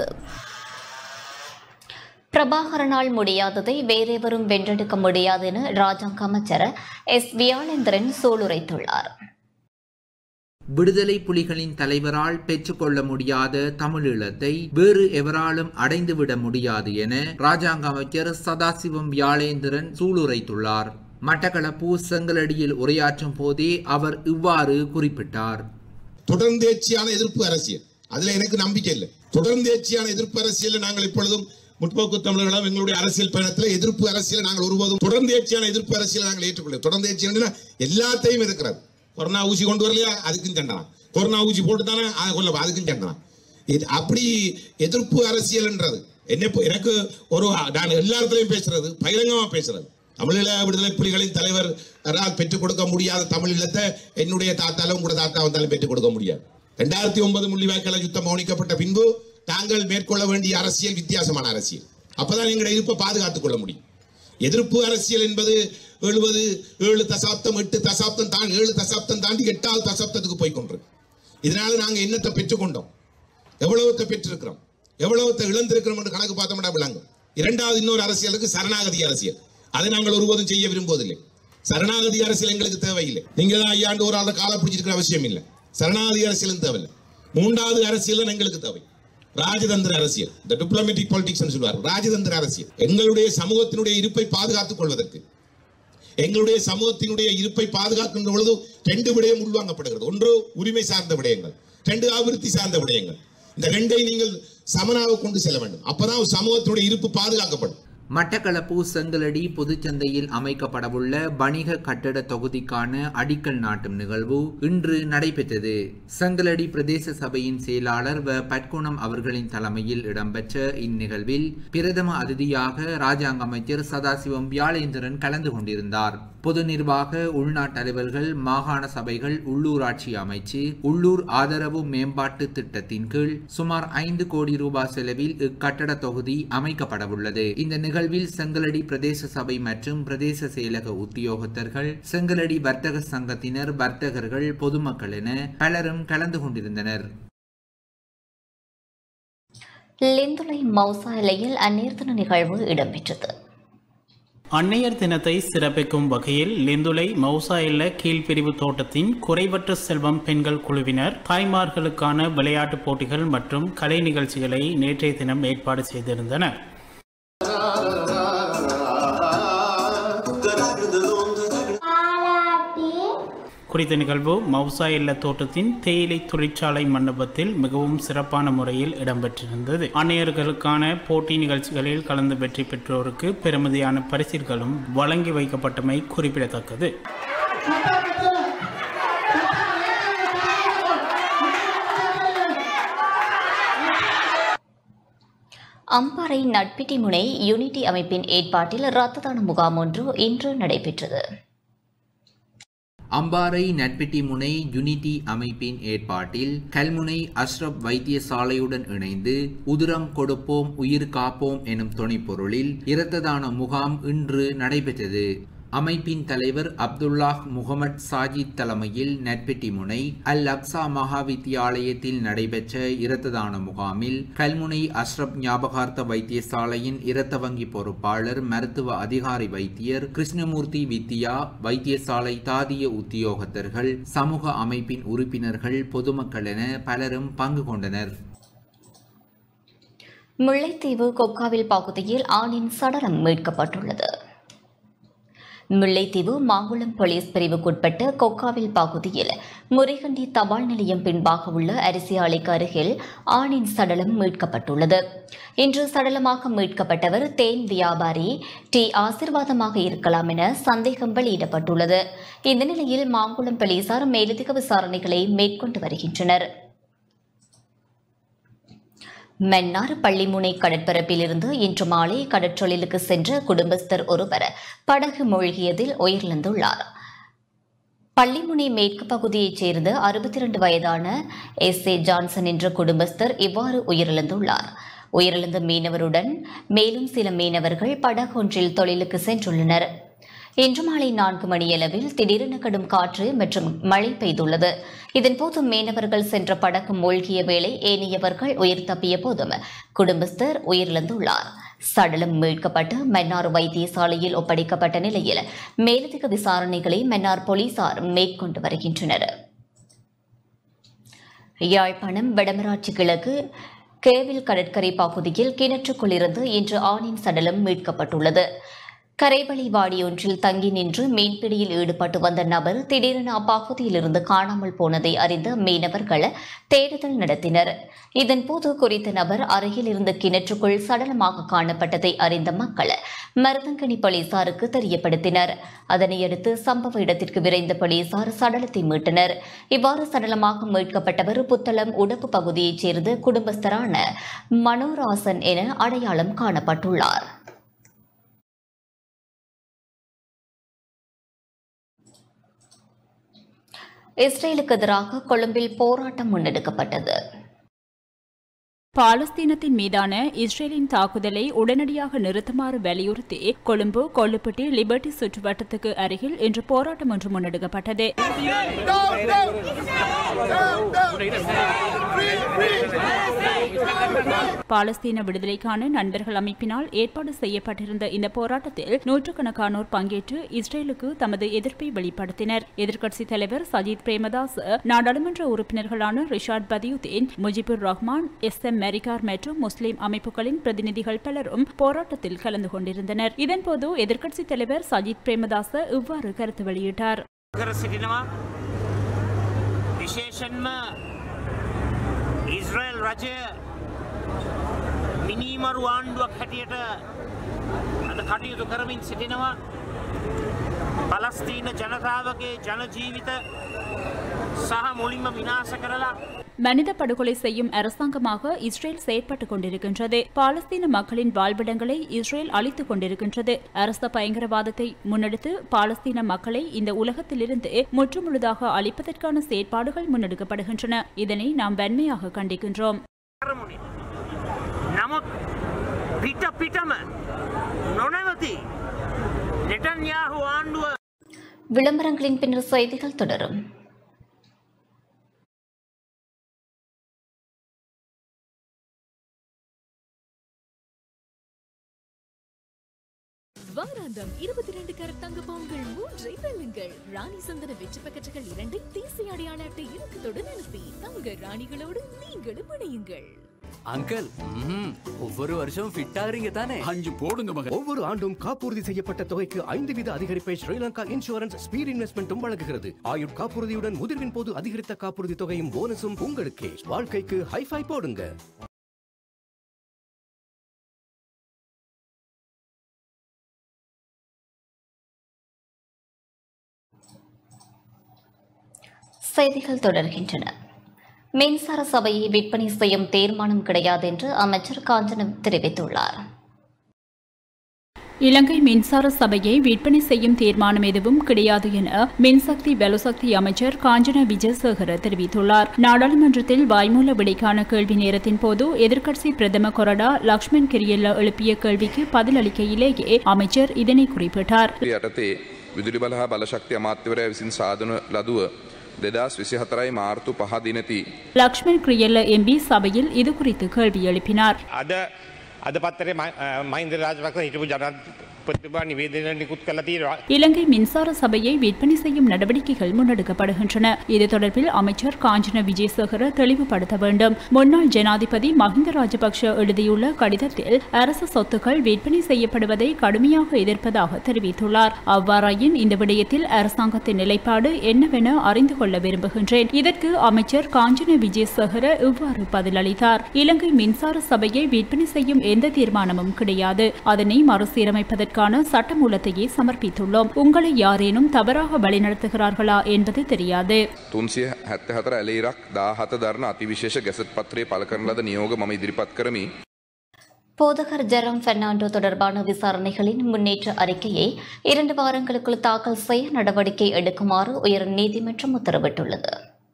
பிரபாகரனால் முடியாததை வேறெவரும் வென்றெடுக்க முடியாது என ராஜாங்க அமைச்சர் எஸ் வியாளேந்திரன் சூளுரைத்துள்ளார் விடுதலை புலிகளின் தலைவரால் பெற்றுக்கொள்ள முடியாத தமிழீழத்தை வேறு எவராலும் அடைந்துவிட முடியாது என ராஜாங்க அமைச்சர் சதாசிவம் வியாளேந்திரன் சூளுரைத்துள்ளார் மட்டக்களப்பு செங்கலடியில் உரையாற்றும் போதே அவர் இவ்வாறு குறிப்பிட்டார் தொடர்ந்தேர்ச்சியான எதிர்ப்பு அரசியல் அதுல எனக்கு நம்பிக்கை இல்லை தொடர்ந்தேர்ச்சியான எதிர்ப்பு அரசியல் நாங்கள் இப்பொழுதும் முற்போக்கு தமிழர்களும் எங்களுடைய அரசியல் பயணத்தில் எதிர்ப்பு அரசியல் நாங்கள் ஒருபோதும் தொடர்ந்தேர்ச்சியான எதிர்ப்பு அரசியல் நாங்கள் ஏற்றுக்கொள்ள தொடர்ந்தேர்ச்சி எல்லாத்தையும் இருக்கிறது கொரோனா ஊசி கொண்டு வரலையா அதுக்கும் சண்டனம் கொரோனா ஊசி போட்டு தானே அதை கொல்ல அதுக்கும் சண்டனம் இது அப்படி எதிர்ப்பு அரசியல்ன்றது என்ன இப்போ எனக்கு ஒரு நான் எல்லா இடத்துலையும் பேசுறது பகிரங்கமா பேசுறது தமிழீழ விடுதலை புலிகளின் தலைவர் பெற்றுக் கொடுக்க முடியாத தமிழீழத்தை என்னுடைய தாத்தாலும் கூட தாத்தா வந்தாலும் பெற்றுக் கொடுக்க முடியாது ரெண்டாயிரத்தி ஒன்பது முள்ளிவாய்க்கால யுத்தம் கவனிக்கப்பட்ட பின்பு தாங்கள் மேற்கொள்ள வேண்டிய அரசியல் வித்தியாசமான அரசியல் அப்பதான் எங்களுடைய இருப்பை பாதுகாத்துக் கொள்ள முடியும் எதிர்ப்பு அரசியல் என்பது எழுபது ஏழு தசாப்தம் எட்டு தசாப்தம் தான் ஏழு தசாப்தம் தாண்டி எட்டாவது தசாப்தத்துக்கு போய் கொண்டிருக்கு இதனால நாங்க என்னத்தை பெற்றுக்கொண்டோம் எவ்வளவுத்தை பெற்றிருக்கிறோம் எவ்வளவுத்தை இழந்திருக்கிறோம் என்று கணக்கு பார்த்தோம்னா விளங்கும் இரண்டாவது இன்னொரு அரசியலுக்கு சரணாகதி அரசியல் அதை நாங்கள் ஒருபோதும் செய்ய விரும்புவதில்லை சரணாகதி அரசியல் எங்களுக்கு தேவையில்லை நீங்க தான் ஐயாண்டு ஒரு ஆள் காலை பிடிச்சிருக்கிற அவசியம் இல்லை சரணாகதி அரசியலும் தேவையில்லை மூன்றாவது அரசியல் தான் எங்களுக்கு தேவை ராஜதந்திர அரசியல் இந்த டிப்ளமேட்டிக் பாலிடிக்ஸ் சொல்லுவார் ராஜதந்திர அரசியல் எங்களுடைய சமூகத்தினுடைய இருப்பை பாதுகாத்துக் கொள்வதற்கு எங்களுடைய சமூகத்தினுடைய இருப்பை பாதுகாக்கின்ற பொழுது ரெண்டு விடயம் உள்வாங்கப்படுகிறது ஒன்று உரிமை சார்ந்த விடயங்கள் ரெண்டு அபிவிருத்தி சார்ந்த விடயங்கள் இந்த ரெண்டை நீங்கள் சமனாக கொண்டு செல்ல வேண்டும் அப்பதான் ஒரு சமூகத்தினுடைய இருப்பு பாதுகாக்கப்படும் மட்டக்களப்பு செங்கலடி பொதுச்சந்தையில் அமைக்கப்படவுள்ள வணிக கட்டட தொகுதிக்கான அடிக்கல் நாட்டும் நிகழ்வு இன்று நடைபெற்றது செங்கலடி பிரதேச சபையின் செயலாளர் வ பட்குணம் அவர்களின் தலைமையில் இடம்பெற்ற இந்நிகழ்வில் பிரதம அதிதியாக ராஜாங்க அமைச்சர் சதாசிவம் வியாழேந்திரன் கலந்து கொண்டிருந்தார் பொது நிர்வாக உள்நாட்டு அலுவல்கள் மாகாண சபைகள் உள்ளூராட்சி அமைச்சு உள்ளூர் ஆதரவு மேம்பாட்டு திட்டத்தின் கீழ் சுமார் ஐந்து கோடி ரூபாய் செலவில் இக்கட்டட தொகுதி அமைக்கப்படவுள்ளது இந்த நிகழ்வில் செங்கலடி பிரதேச சபை மற்றும் பிரதேச செயலக உத்தியோகத்தர்கள் செங்கலடி வர்த்தக சங்கத்தினர் வர்த்தகர்கள் பொதுமக்கள் என பலரும் கலந்து கொண்டிருந்தனர் லிந்துலை மௌசா எல்லையில் அந்நீர்த்தன நிகழ்வு இடம்பெற்றது அன்னையர் தினத்தை சிறப்பிக்கும் வகையில் லிந்துலை மௌசா இல்ல கீழ்பிரிவு தோட்டத்தின் குறைவற்ற செல்வம் பெண்கள் குழுவினர் தாய்மார்களுக்கான விளையாட்டுப் போட்டிகள் மற்றும் கலை நிகழ்ச்சிகளை நேற்றைய தினம் ஏற்பாடு செய்திருந்தனர் குறித்த நிகழ்வு மௌசா இல்ல தோட்டத்தின் தேயிலை தொழிற்சாலை மண்டபத்தில் மிகவும் சிறப்பான முறையில் இடம்பெற்றிருந்தது அன்னையர்களுக்கான போட்டி நிகழ்ச்சிகளில் கலந்து வெற்றி பெற்றோருக்கு பெருமதியான பரிசில்களும் வழங்கி வைக்கப்பட்டமை குறிப்பிடத்தக்கது அம்பாறை நட்பிட்டி முனை யூனிட்டி அமைப்பின் ஏற்பாட்டில் இரத்த தான முகாம் ஒன்று இன்று நடைபெற்றது அம்பாறை நட்பிட்டி முனை யுனிட்டி அமைப்பின் ஏற்பாட்டில் கல்முனை அஷ்ரப் வைத்தியசாலையுடன் இணைந்து உதிரம் கொடுப்போம் உயிர் காப்போம் எனும் துணைப்பொருளில் இரத்த தான முகாம் இன்று நடைபெற்றது அமைப்பின் தலைவர் அப்துல்லாஹ் முகமது சாஜித் தலைமையில் நட்பெட்டி முனை அல் அக்ஸா மகா வித்தியாலயத்தில் நடைபெற்ற இரத்த தான முகாமில் கல்முனை அஷ்ரப் ஞாபகார்த்த வைத்தியசாலையின் இரத்த வங்கி பொறுப்பாளர் மருத்துவ அதிகாரி வைத்தியர் கிருஷ்ணமூர்த்தி வித்யா வைத்தியசாலை தாதிய உத்தியோகத்தர்கள் சமூக அமைப்பின் உறுப்பினர்கள் பொதுமக்கள் என பலரும் பங்கு கொண்டனர் முல்லைத்தீவு கொக்காவில் பகுதியில் ஆணின் சடலம் மீட்கப்பட்டுள்ளது முல்லைத்தீவு மாங்குளம் போலீஸ் பிரிவுக்குட்பட்ட கொக்காவில் பகுதியில் முறைகண்டி தபால் நிலையம் பின்பாக உள்ள அரிசி ஆலைக்கு அருகில் ஆணின் சடலம் மீட்கப்பட்டுள்ளது இன்று சடலமாக மீட்கப்பட்டவர் தேன் வியாபாரி டி ஆசிர்வாதமாக இருக்கலாம் என சந்தேகம் வெளியிடப்பட்டுள்ளது இந்த நிலையில் மாங்குளம் போலீசார் மேலதிக விசாரணைகளை மேற்கொண்டு வருகின்றனர் மன்னார் பள்ளிமுனை கடற்பரப்பிலிருந்து இன்று மாலை கடற்றொழிலுக்கு சென்ற குடும்பஸ்தர் ஒருவர் படகு மூழ்கியதில் உயிரிழந்துள்ளார் பள்ளிமுனை மேற்கு பகுதியைச் சேர்ந்த அறுபத்தி இரண்டு வயதான எஸ் ஏ ஜான்சன் என்ற குடும்பஸ்தர் இவ்வாறு உயிரிழந்துள்ளார் உயிரிழந்த மீனவருடன் மேலும் சில மீனவர்கள் படகு ஒன்றில் தொழிலுக்கு சென்றுள்ளனர் இன்று மாலை நான்கு மணியளவில் திடீரென கடும் காற்று மற்றும் மழை பெய்துள்ளது இதன்போது மீனவர்கள் சென்ற படகு மூழ்கிய வேளை ஏனையவர்கள் உயிர் தப்பிய போதும் குடும்பஸ்தர் உயிரிழந்துள்ளார் சடலம் மீட்கப்பட்டு மன்னார் வைத்தியசாலையில் ஒப்படைக்கப்பட்ட நிலையில் மேலதிக விசாரணைகளை மன்னார் போலீசார் மேற்கொண்டு வருகின்றனர் யாழ்ப்பாணம் வடமராட்சி கிழக்கு கேவில் கடற்கரை பகுதியில் கிணற்றுக்குள்ளிருந்து இன்று ஆணின் சடலம் மீட்கப்பட்டுள்ளது கரைவழி வாடியொன்றில் தங்கி நின்று மீன்பிடியில் ஈடுபட்டு வந்த நபர் திடீரென அப்பகுதியிலிருந்து காணாமல் போனதை அறிந்த மீனவர்கள் தேடுதல் நடத்தினர் இதன்போது குறித்த நபர் அருகில் இருந்த கிணற்றுக்குள் சடலமாக காணப்பட்டதை அறிந்த மக்கள் மருதங்கனி போலீசாருக்கு தெரியப்படுத்தினர் அதனையடுத்து சம்பவ இடத்திற்கு விரைந்த போலீசார் சடலத்தை மீட்டனர் இவ்வாறு சடலமாக மீட்கப்பட்டவர் புத்தளம் உடப்பு பகுதியைச் சேர்ந்த குடும்பஸ்தரான மனோராசன் என அடையாளம் காணப்பட்டுள்ளார் இஸ்ரேலுக்கு எதிராக கொழும்பில் போராட்டம் முன்னெடுக்கப்பட்டது பாலஸ்தீனத்தின் மீதான இஸ்ரேலின் தாக்குதலை உடனடியாக நிறுத்துமாறு வலியுறுத்தி கொழும்பு கொல்லுப்பட்டி லிபர்டி சுற்றுவட்டத்துக்கு அருகில் இன்று போராட்டம் ஒன்று முன்னெடுக்கப்பட்டது பாலஸ்தீன விடுதலைக்கான நண்பர்கள் அமைப்பினால் ஏற்பாடு செய்யப்பட்டிருந்த இந்த போராட்டத்தில் நூற்றுக்கணக்கானோர் பங்கேற்று இஸ்ரேலுக்கு தமது எதிர்ப்பை வெளிப்படுத்தினர் எதிர்க்கட்சித் தலைவர் சஜித் பிரேமதாஸ் நாடாளுமன்ற உறுப்பினர்களான ரிஷாட் பதியுதீன் முஜிபுர் ரஹ்மான் எஸ் எம் மெரிகார் மற்றும் முஸ்லிம் அமைப்புகளின் பிரதிநிதிகள் பலரும் போராட்டத்தில் கலந்து கொண்டிருந்தனர் இதன்போது எதிர்க்கட்சித் தலைவர் சஜித் பிரேமதாச இவ்வாறு கருத்து வெளியிட்டார் කර සිටිනවා විශේෂන්ම ඉස්රේල් රජය මිනි මීමරු ආණ්ඩුවක් හැටියට අද කටයුතු කරමින් සිටිනවා පලස්තීන ජනතාවගේ ජනජීවිත සහ මුලින්ම විනාශ කරලා மனித படுகொலை செய்யும் அரசாங்கமாக இஸ்ரேல் செயற்பட்டுக் கொண்டிருக்கின்றது பாலஸ்தீன மக்களின் வாழ்விடங்களை இஸ்ரேல் அழித்துக் கொண்டிருக்கின்றது அரச பயங்கரவாதத்தை முன்னெடுத்து பாலஸ்தீன மக்களை இந்த உலகத்திலிருந்து முற்றுமுழுதாக அழிப்பதற்கான செயற்பாடுகள் முன்னெடுக்கப்படுகின்றன இதனை நாம் வன்மையாக கண்டிக்கின்றோம் නමුත් පිට පිටම නොනවති නෙටන්යාහු ආණ්ඩුව விளம்பரங்களின் பின்னர் செய்திகள் தொடரும் வாராந்தம் இருபத்தி ரெண்டு கரட் தங்க பவுன்கள் மூன்றை வெல்லுங்கள் ராணி சந்தன வெற்றி பக்கற்றுகள் இரண்டை தேசிய அடையாள அட்டை இலக்கத்துடன் அனுப்பி தங்க ராணிகளோடு நீங்களும் இணையுங்கள் அங்கிள் ம்ஹும். ஒவ்வொரு வருஷம் ஃபிட் ஆகுறீங்க தானே அஞ்சு போடுங்க மகன் ஒவ்வொரு ஆண்டும் காப்புறுதி செய்யப்பட்ட தொகைக்கு ஐந்து வீத அதிகரிப்பை ஸ்ரீலங்கா இன்சூரன்ஸ் ஸ்பீட் இன்வெஸ்ட்மெண்ட்டும் வழங்குகிறது ஆயுட் காப்புறுதியுடன் முதிர்வின் போது அதிகரித்த காப்புறுதி தொகையும் போனஸும் உங்களுக்கே வாழ்க்கைக்கு ஹைஃபை போடுங்க செய்திகள் தொடர்கின்றன மின்சார சபையை விற்பனை செய்யும் தீர்மானம் கிடையாது என்று அமைச்சர் காஞ்சனம் தெரிவித்துள்ளார் இலங்கை மின்சார சபையை விற்பனை செய்யும் தீர்மானம் எதுவும் கிடையாது என மின்சக்தி வெலசக்தி அமைச்சர் காஞ்சன விஜயசேகர தெரிவித்துள்ளார் நாடாளுமன்றத்தில் வாய்மூல விடைக்கான கேள்வி நேரத்தின் போது எதிர்க்கட்சி பிரதம கொறடா லக்ஷ்மண் கிரியல்ல எழுப்பிய கேள்விக்கு பதிலளிக்கையிலேயே அமைச்சர் இதனை குறிப்பிட்டார் යටතේ විදුලි බල හා බලශක්ති අමාත්‍යවරයා විසින් සාධන ලදුව දෙදස් විසි හතරයි මාර්තු පහ දිනති. லக்ஷ்மண் கிரியல்ல எம்பி சபையில் இது குறித்து கேள்வி எழுப்பினார் අද අද පත්තරේ මහින්ද රාජපක්ෂ හිටපු ජනාධිපතිතුමා නිවේදනය නිකුත් කළා තියෙනවා. இலங்கை மின்சார சபையை விற்பனை செய்யும் நடவடிக்கைகள் முன்னெடுக்கப்படுகின்றன இது தொடர்பில் அமைச்சர் காஞ்சன விஜயசேகர தெளிவுபடுத்த வேண்டும் முன்னாள் ஜனாதிபதி மஹிந்த ராஜபக்ஷ எழுதியுள்ள கடிதத்தில் அரசு சொத்துக்கள் விற்பனை செய்யப்படுவதை கடுமையாக எதிர்ப்பதாக தெரிவித்துள்ளார் அவ்வாறாயின் இந்த விடயத்தில் அரசாங்கத்தின் நிலைப்பாடு என்னவென அறிந்து கொள்ள விரும்புகின்றேன் இதற்கு அமைச்சர் காஞ்சன விஜயசேகர இவ்வாறு பதிலளித்தார் இலங்கை மின்சார சபையை விற்பனை செய்யும் எந்த தீர்மானமும் கிடையாது அதனை மறுசீரமைப்பதற்கான சட்டமூலத்தையே சமர்ப்பித்துள்ளோம் உங்களை யாரேனும் தவறாக வழிநடத்துகிறார்களா என்பது தெரியாது තුන්සිය හැත්ත හතර ඇලේරක් දාහත දරන අතිවිශේෂ ගැසට පත්‍රය පල කරන ලද නියෝග මම ඉදිරිපත් කරමි. போதகர் ஜெரம் பெர்னாண்டோ தொடர்பான விசாரணைகளின் முன்னேற்ற அறிக்கையை இரண்டு வாரங்களுக்குள் தாக்கல் செய்ய நடவடிக்கை எடுக்குமாறு உயர் நீதிமன்றம் உத்தரவிட்டுள்ளது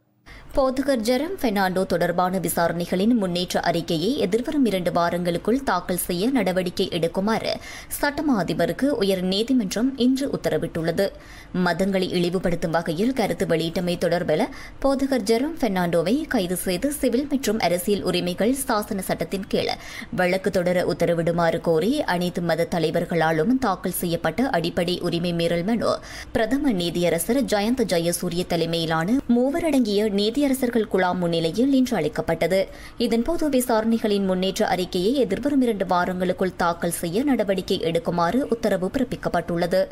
போதகர் ஜெரம் பெர்னாண்டோ தொடர்பான விசாரணைகளின் முன்னேற்ற அறிக்கையை எதிர்வரும் இரண்டு வாரங்களுக்குள் தாக்கல் செய்ய நடவடிக்கை எடுக்குமாறு சட்டமா அதிபருக்கு உயர் நீதிமன்றம் இன்று உத்தரவிட்டுள்ளது மதங்களை இழிவுபடுத்தும் வகையில் கருத்து வெளியிட்டமை தொடர்பில் போதகர் ஜெரம் பெர்னாண்டோவை கைது செய்து சிவில் மற்றும் அரசியல் உரிமைகள் சாசன சட்டத்தின் கீழ் வழக்கு தொடர உத்தரவிடுமாறு கோரி அனைத்து மத தலைவர்களாலும் தாக்கல் செய்யப்பட்ட அடிப்படை உரிமை மீறல் மனு பிரதம நீதியரசர் ஜயந்த் ஜெயசூரிய தலைமையிலான மூவரடங்கிய நீதியரசர்கள் குழாம் முன்னிலையில் இன்று அளிக்கப்பட்டது இதன்போது விசாரணைகளின் முன்னேற்ற அறிக்கையை எதிர்வரும் இரண்டு வாரங்களுக்குள் தாக்கல் செய்ய நடவடிக்கை எடுக்குமாறு உத்தரவு பிறப்பிக்கப்பட்டுள்ளது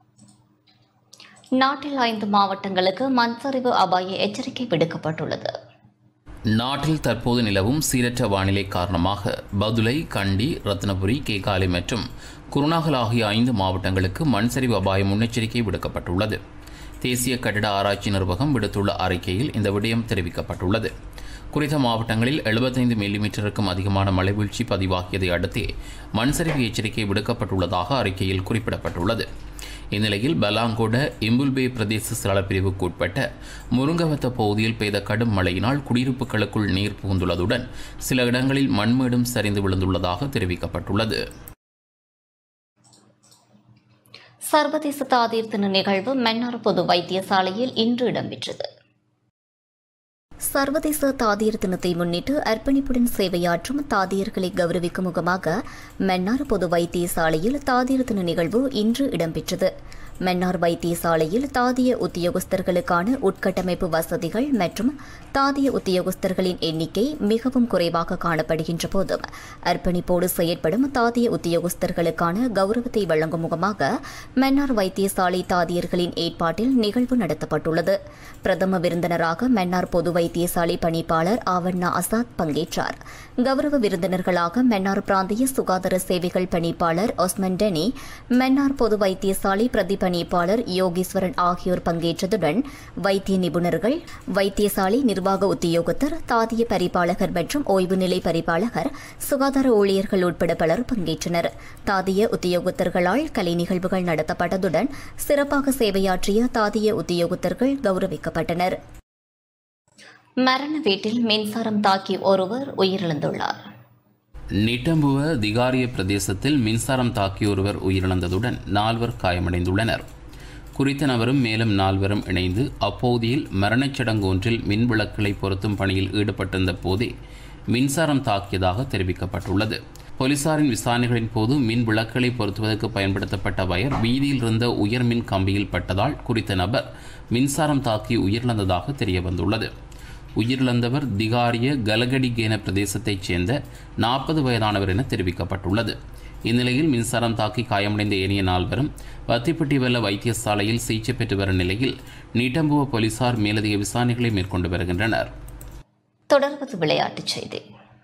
நாட்டில் ஐந்து மாவட்டங்களுக்கு மண்சரிவு அபாய எச்சரிக்கை விடுக்கப்பட்டுள்ளது நாட்டில் தற்போது நிலவும் சீரற்ற வானிலை காரணமாக பதுளை கண்டி ரத்னபுரி கேகாலை மற்றும் குருநாகல் ஆகிய ஐந்து மாவட்டங்களுக்கு மண் சரிவு அபாய முன்னெச்சரிக்கை விடுக்கப்பட்டுள்ளது தேசிய கட்டிட ஆராய்ச்சி நிர்வாகம் விடுத்துள்ள அறிக்கையில் இந்த விடயம் தெரிவிக்கப்பட்டுள்ளது குறித்த மாவட்டங்களில் 75 மில்லிமீட்டருக்கும் அதிகமான மழைவீழ்ச்சி பதிவாகியதை அடுத்தே மண் சரிவு எச்சரிக்கை விடுக்கப்பட்டுள்ளதாக அறிக்கையில் குறிப்பிடப்பட்டுள்ளது இந்நிலையில் பலாங்கொட இம்புல்பே பிரதேச ஸ்தலப்பிரிவுக்கு உட்பட்ட முருங்கவத்த பகுதியில் பெய்த கடும் மழையினால் குடியிருப்புகளுக்குள் நீர் புகுந்துள்ளதுடன் சில இடங்களில் மண்மேடும் சரிந்து விழுந்துள்ளதாக தெரிவிக்கப்பட்டுள்ளது சர்வதேச தாதீர் தின நிகழ்வு மன்னார் பொது வைத்தியசாலையில் இன்று இடம்பெற்றது சர்வதேச தாதியர் தினத்தை முன்னிட்டு அர்ப்பணிப்புடன் சேவையாற்றும் தாதியர்களை கௌரவிக்கும் முகமாக மன்னார் பொது வைத்தியசாலையில் தாதியர் தின நிகழ்வு இன்று இடம்பெற்றது மன்னார் வைத்தியசாலையில் தாதிய உத்தியோகஸ்தர்களுக்கான உட்கட்டமைப்பு வசதிகள் மற்றும் தாதிய உத்தியோகஸ்தர்களின் எண்ணிக்கை மிகவும் குறைவாக காணப்படுகின்ற போதும் அர்ப்பணிப்போடு செயற்படும் தாதிய உத்தியோகஸ்தர்களுக்கான கௌரவத்தை வழங்கும் முகமாக மன்னார் வைத்தியசாலை தாதியர்களின் ஏற்பாட்டில் நிகழ்வு நடத்தப்பட்டுள்ளது பிரதம விருந்தினராக மன்னார் பொது வைத்தியசாலை பணிப்பாளர் ஆவண்ணா அசாத் பங்கேற்றார் கௌரவ விருந்தினர்களாக மன்னார் பிராந்திய சுகாதார சேவைகள் பணிப்பாளர் ஒஸ்மன் டெனி மன்னார் பொது வைத்தியசாலை பிரதி பணிப்பாளர் யோகீஸ்வரன் ஆகியோர் பங்கேற்றதுடன் வைத்திய நிபுணர்கள் வைத்தியசாலை நிர்வாக உத்தியோகத்தர் தாதிய பரிபாலகர் மற்றும் ஓய்வு நிலை பரிபாலகர் சுகாதார ஊழியர்கள் உட்பட பலர் பங்கேற்றனர் தாதிய உத்தியோகத்தர்களால் கலை நிகழ்வுகள் நடத்தப்பட்டதுடன் சிறப்பாக சேவையாற்றிய தாதிய உத்தியோகத்தர்கள் கௌரவிக்கப்பட்டனர் மரண வீட்டில் மின்சாரம் தாக்கி ஒருவர் உயிரிழந்துள்ளார் நிட்டம்புவ திகாரிய பிரதேசத்தில் மின்சாரம் தாக்கிய ஒருவர் உயிரிழந்ததுடன் நால்வர் காயமடைந்துள்ளனர் குறித்த நபரும் மேலும் நால்வரும் இணைந்து அப்பகுதியில் மரணச் சடங்கு ஒன்றில் மின் விளக்குகளை பொருத்தும் பணியில் ஈடுபட்டிருந்த போதே மின்சாரம் தாக்கியதாக தெரிவிக்கப்பட்டுள்ளது போலீசாரின் விசாரணைகளின் போது மின் விளக்குகளை பொருத்துவதற்கு பயன்படுத்தப்பட்ட வயர் வீதியில் இருந்த உயர் மின் கம்பியில் பட்டதால் குறித்த நபர் மின்சாரம் தாக்கி உயிரிழந்ததாக தெரியவந்துள்ளது உயிரிழந்தவர் திகாரிய கலகடிகேன பிரதேசத்தைச் சேர்ந்த நாற்பது வயதானவர் என தெரிவிக்கப்பட்டுள்ளது இந்நிலையில் மின்சாரம் தாக்கி காயமடைந்த ஏனைய நால்வரும் வத்திப்பட்டி வெள்ள வைத்தியசாலையில் சிகிச்சை பெற்று வரும் நிலையில் நீட்டம்புவ போலீசார் மேலதிக விசாரணைகளை மேற்கொண்டு வருகின்றனர் தொடர்வது விளையாட்டுச் செய்தி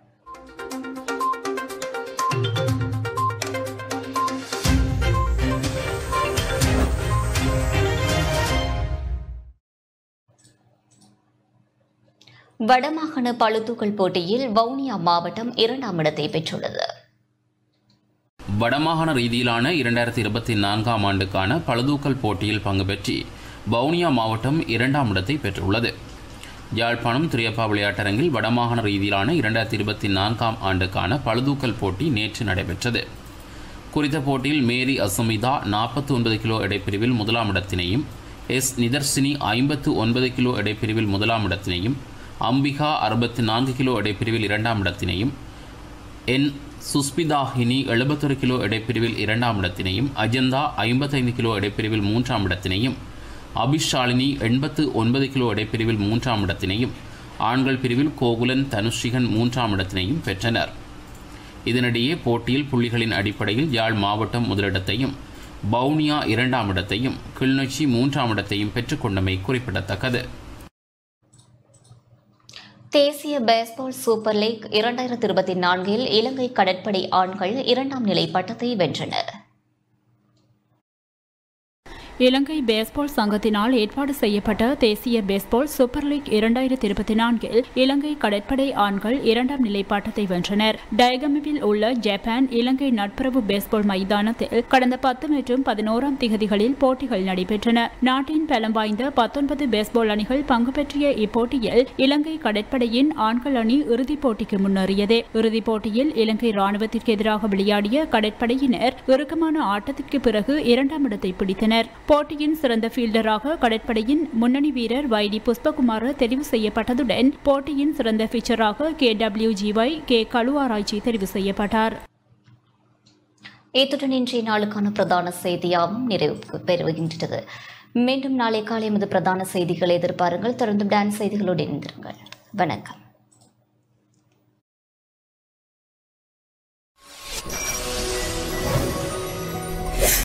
வடமாகாண பளுதூக்கல் போட்டியில் வவுனியா மாவட்டம் இரண்டாம் இடத்தை பெற்றுள்ளது வடமாகாண ரீதியிலான இரண்டாயிரத்தி இருபத்தி நான்காம் ஆண்டுக்கான பழுதூக்கல் போட்டியில் பங்கு பெற்றி வவுனியா மாவட்டம் இரண்டாம் இடத்தை பெற்றுள்ளது யாழ்ப்பாணம் திரியப்பா விளையாட்டரங்கில் வடமாகாண ரீதியிலான இரண்டாயிரத்தி இருபத்தி நான்காம் ஆண்டுக்கான பழுதூக்கல் போட்டி நேற்று நடைபெற்றது குறித்த போட்டியில் மேரி அசுமிதா நாற்பத்தி ஒன்பது கிலோ எடைப்பிரிவில் முதலாம் இடத்தினையும் எஸ் நிதர்சினி ஐம்பத்து ஒன்பது கிலோ எடைப்பிரிவில் முதலாம் இடத்தினையும் அம்பிகா அறுபத்தி நான்கு கிலோ எடைப்பிரிவில் இரண்டாம் இடத்தினையும் என் சுஸ்பிதாஹினி எழுபத்தொரு கிலோ எடைப்பிரிவில் இரண்டாம் இடத்தினையும் அஜந்தா ஐம்பத்தைந்து கிலோ எடைப்பிரிவில் மூன்றாம் இடத்தினையும் அபிஷாலினி எண்பத்து ஒன்பது கிலோ எடைப்பிரிவில் மூன்றாம் இடத்தினையும் ஆண்கள் பிரிவில் கோகுலன் தனுஷிகன் மூன்றாம் இடத்தினையும் பெற்றனர் இதனிடையே போட்டியில் புள்ளிகளின் அடிப்படையில் யாழ் மாவட்டம் முதலிடத்தையும் பவுனியா இரண்டாம் இடத்தையும் கிளிநொச்சி மூன்றாம் இடத்தையும் பெற்றுக்கொண்டமை குறிப்பிடத்தக்கது தேசிய பேஸ்பால் சூப்பர் லீக் இரண்டாயிரத்தி இருபத்தி நான்கில் இலங்கை கடற்படை ஆண்கள் இரண்டாம் நிலை பட்டத்தை வென்றனர் இலங்கை பேஸ்பால் சங்கத்தினால் ஏற்பாடு செய்யப்பட்ட தேசிய பேஸ்பால் சூப்பர் லீக் இரண்டாயிரத்தி இருபத்தி நான்கில் இலங்கை கடற்படை ஆண்கள் இரண்டாம் நிலை பட்டத்தை வென்றனர் டயகமிவில் உள்ள ஜப்பான் இலங்கை நட்புறவு பேஸ்பால் மைதானத்தில் கடந்த பத்து மற்றும் பதினோராம் திகதிகளில் போட்டிகள் நடைபெற்றன நாட்டின் பலம் வாய்ந்த பத்தொன்பது பேஸ்பால் அணிகள் பங்கு பெற்றிய இப்போட்டியில் இலங்கை கடற்படையின் ஆண்கள் அணி இறுதிப் போட்டிக்கு முன்னேறியது இறுதிப் போட்டியில் இலங்கை ராணுவத்திற்கு எதிராக விளையாடிய கடற்படையினர் இறுக்கமான ஆட்டத்திற்கு பிறகு இரண்டாம் இடத்தை பிடித்தனர் போட்டியின் சிறந்த ஃபீல்டராக கடற்படையின் முன்னணி வீரர் வைடி புஷ்பகுமார் தெரிவு செய்யப்பட்டதுடன் போட்டியின் சிறந்த பிச்சராக கே டபிள்யூ ஜிஒய் கே கழுவாராய்ச்சி தெரிவு செய்யப்பட்டார் இத்துடன் இன்றைய நாளுக்கான பிரதான செய்தியாகவும் நிறைவு பெறுகின்றது மீண்டும் நாளை காலை எமது பிரதான செய்திகளை எதிர்பாருங்கள் தொடர்ந்து டான்ஸ் செய்திகளோடு இணைந்திருங்கள் வணக்கம்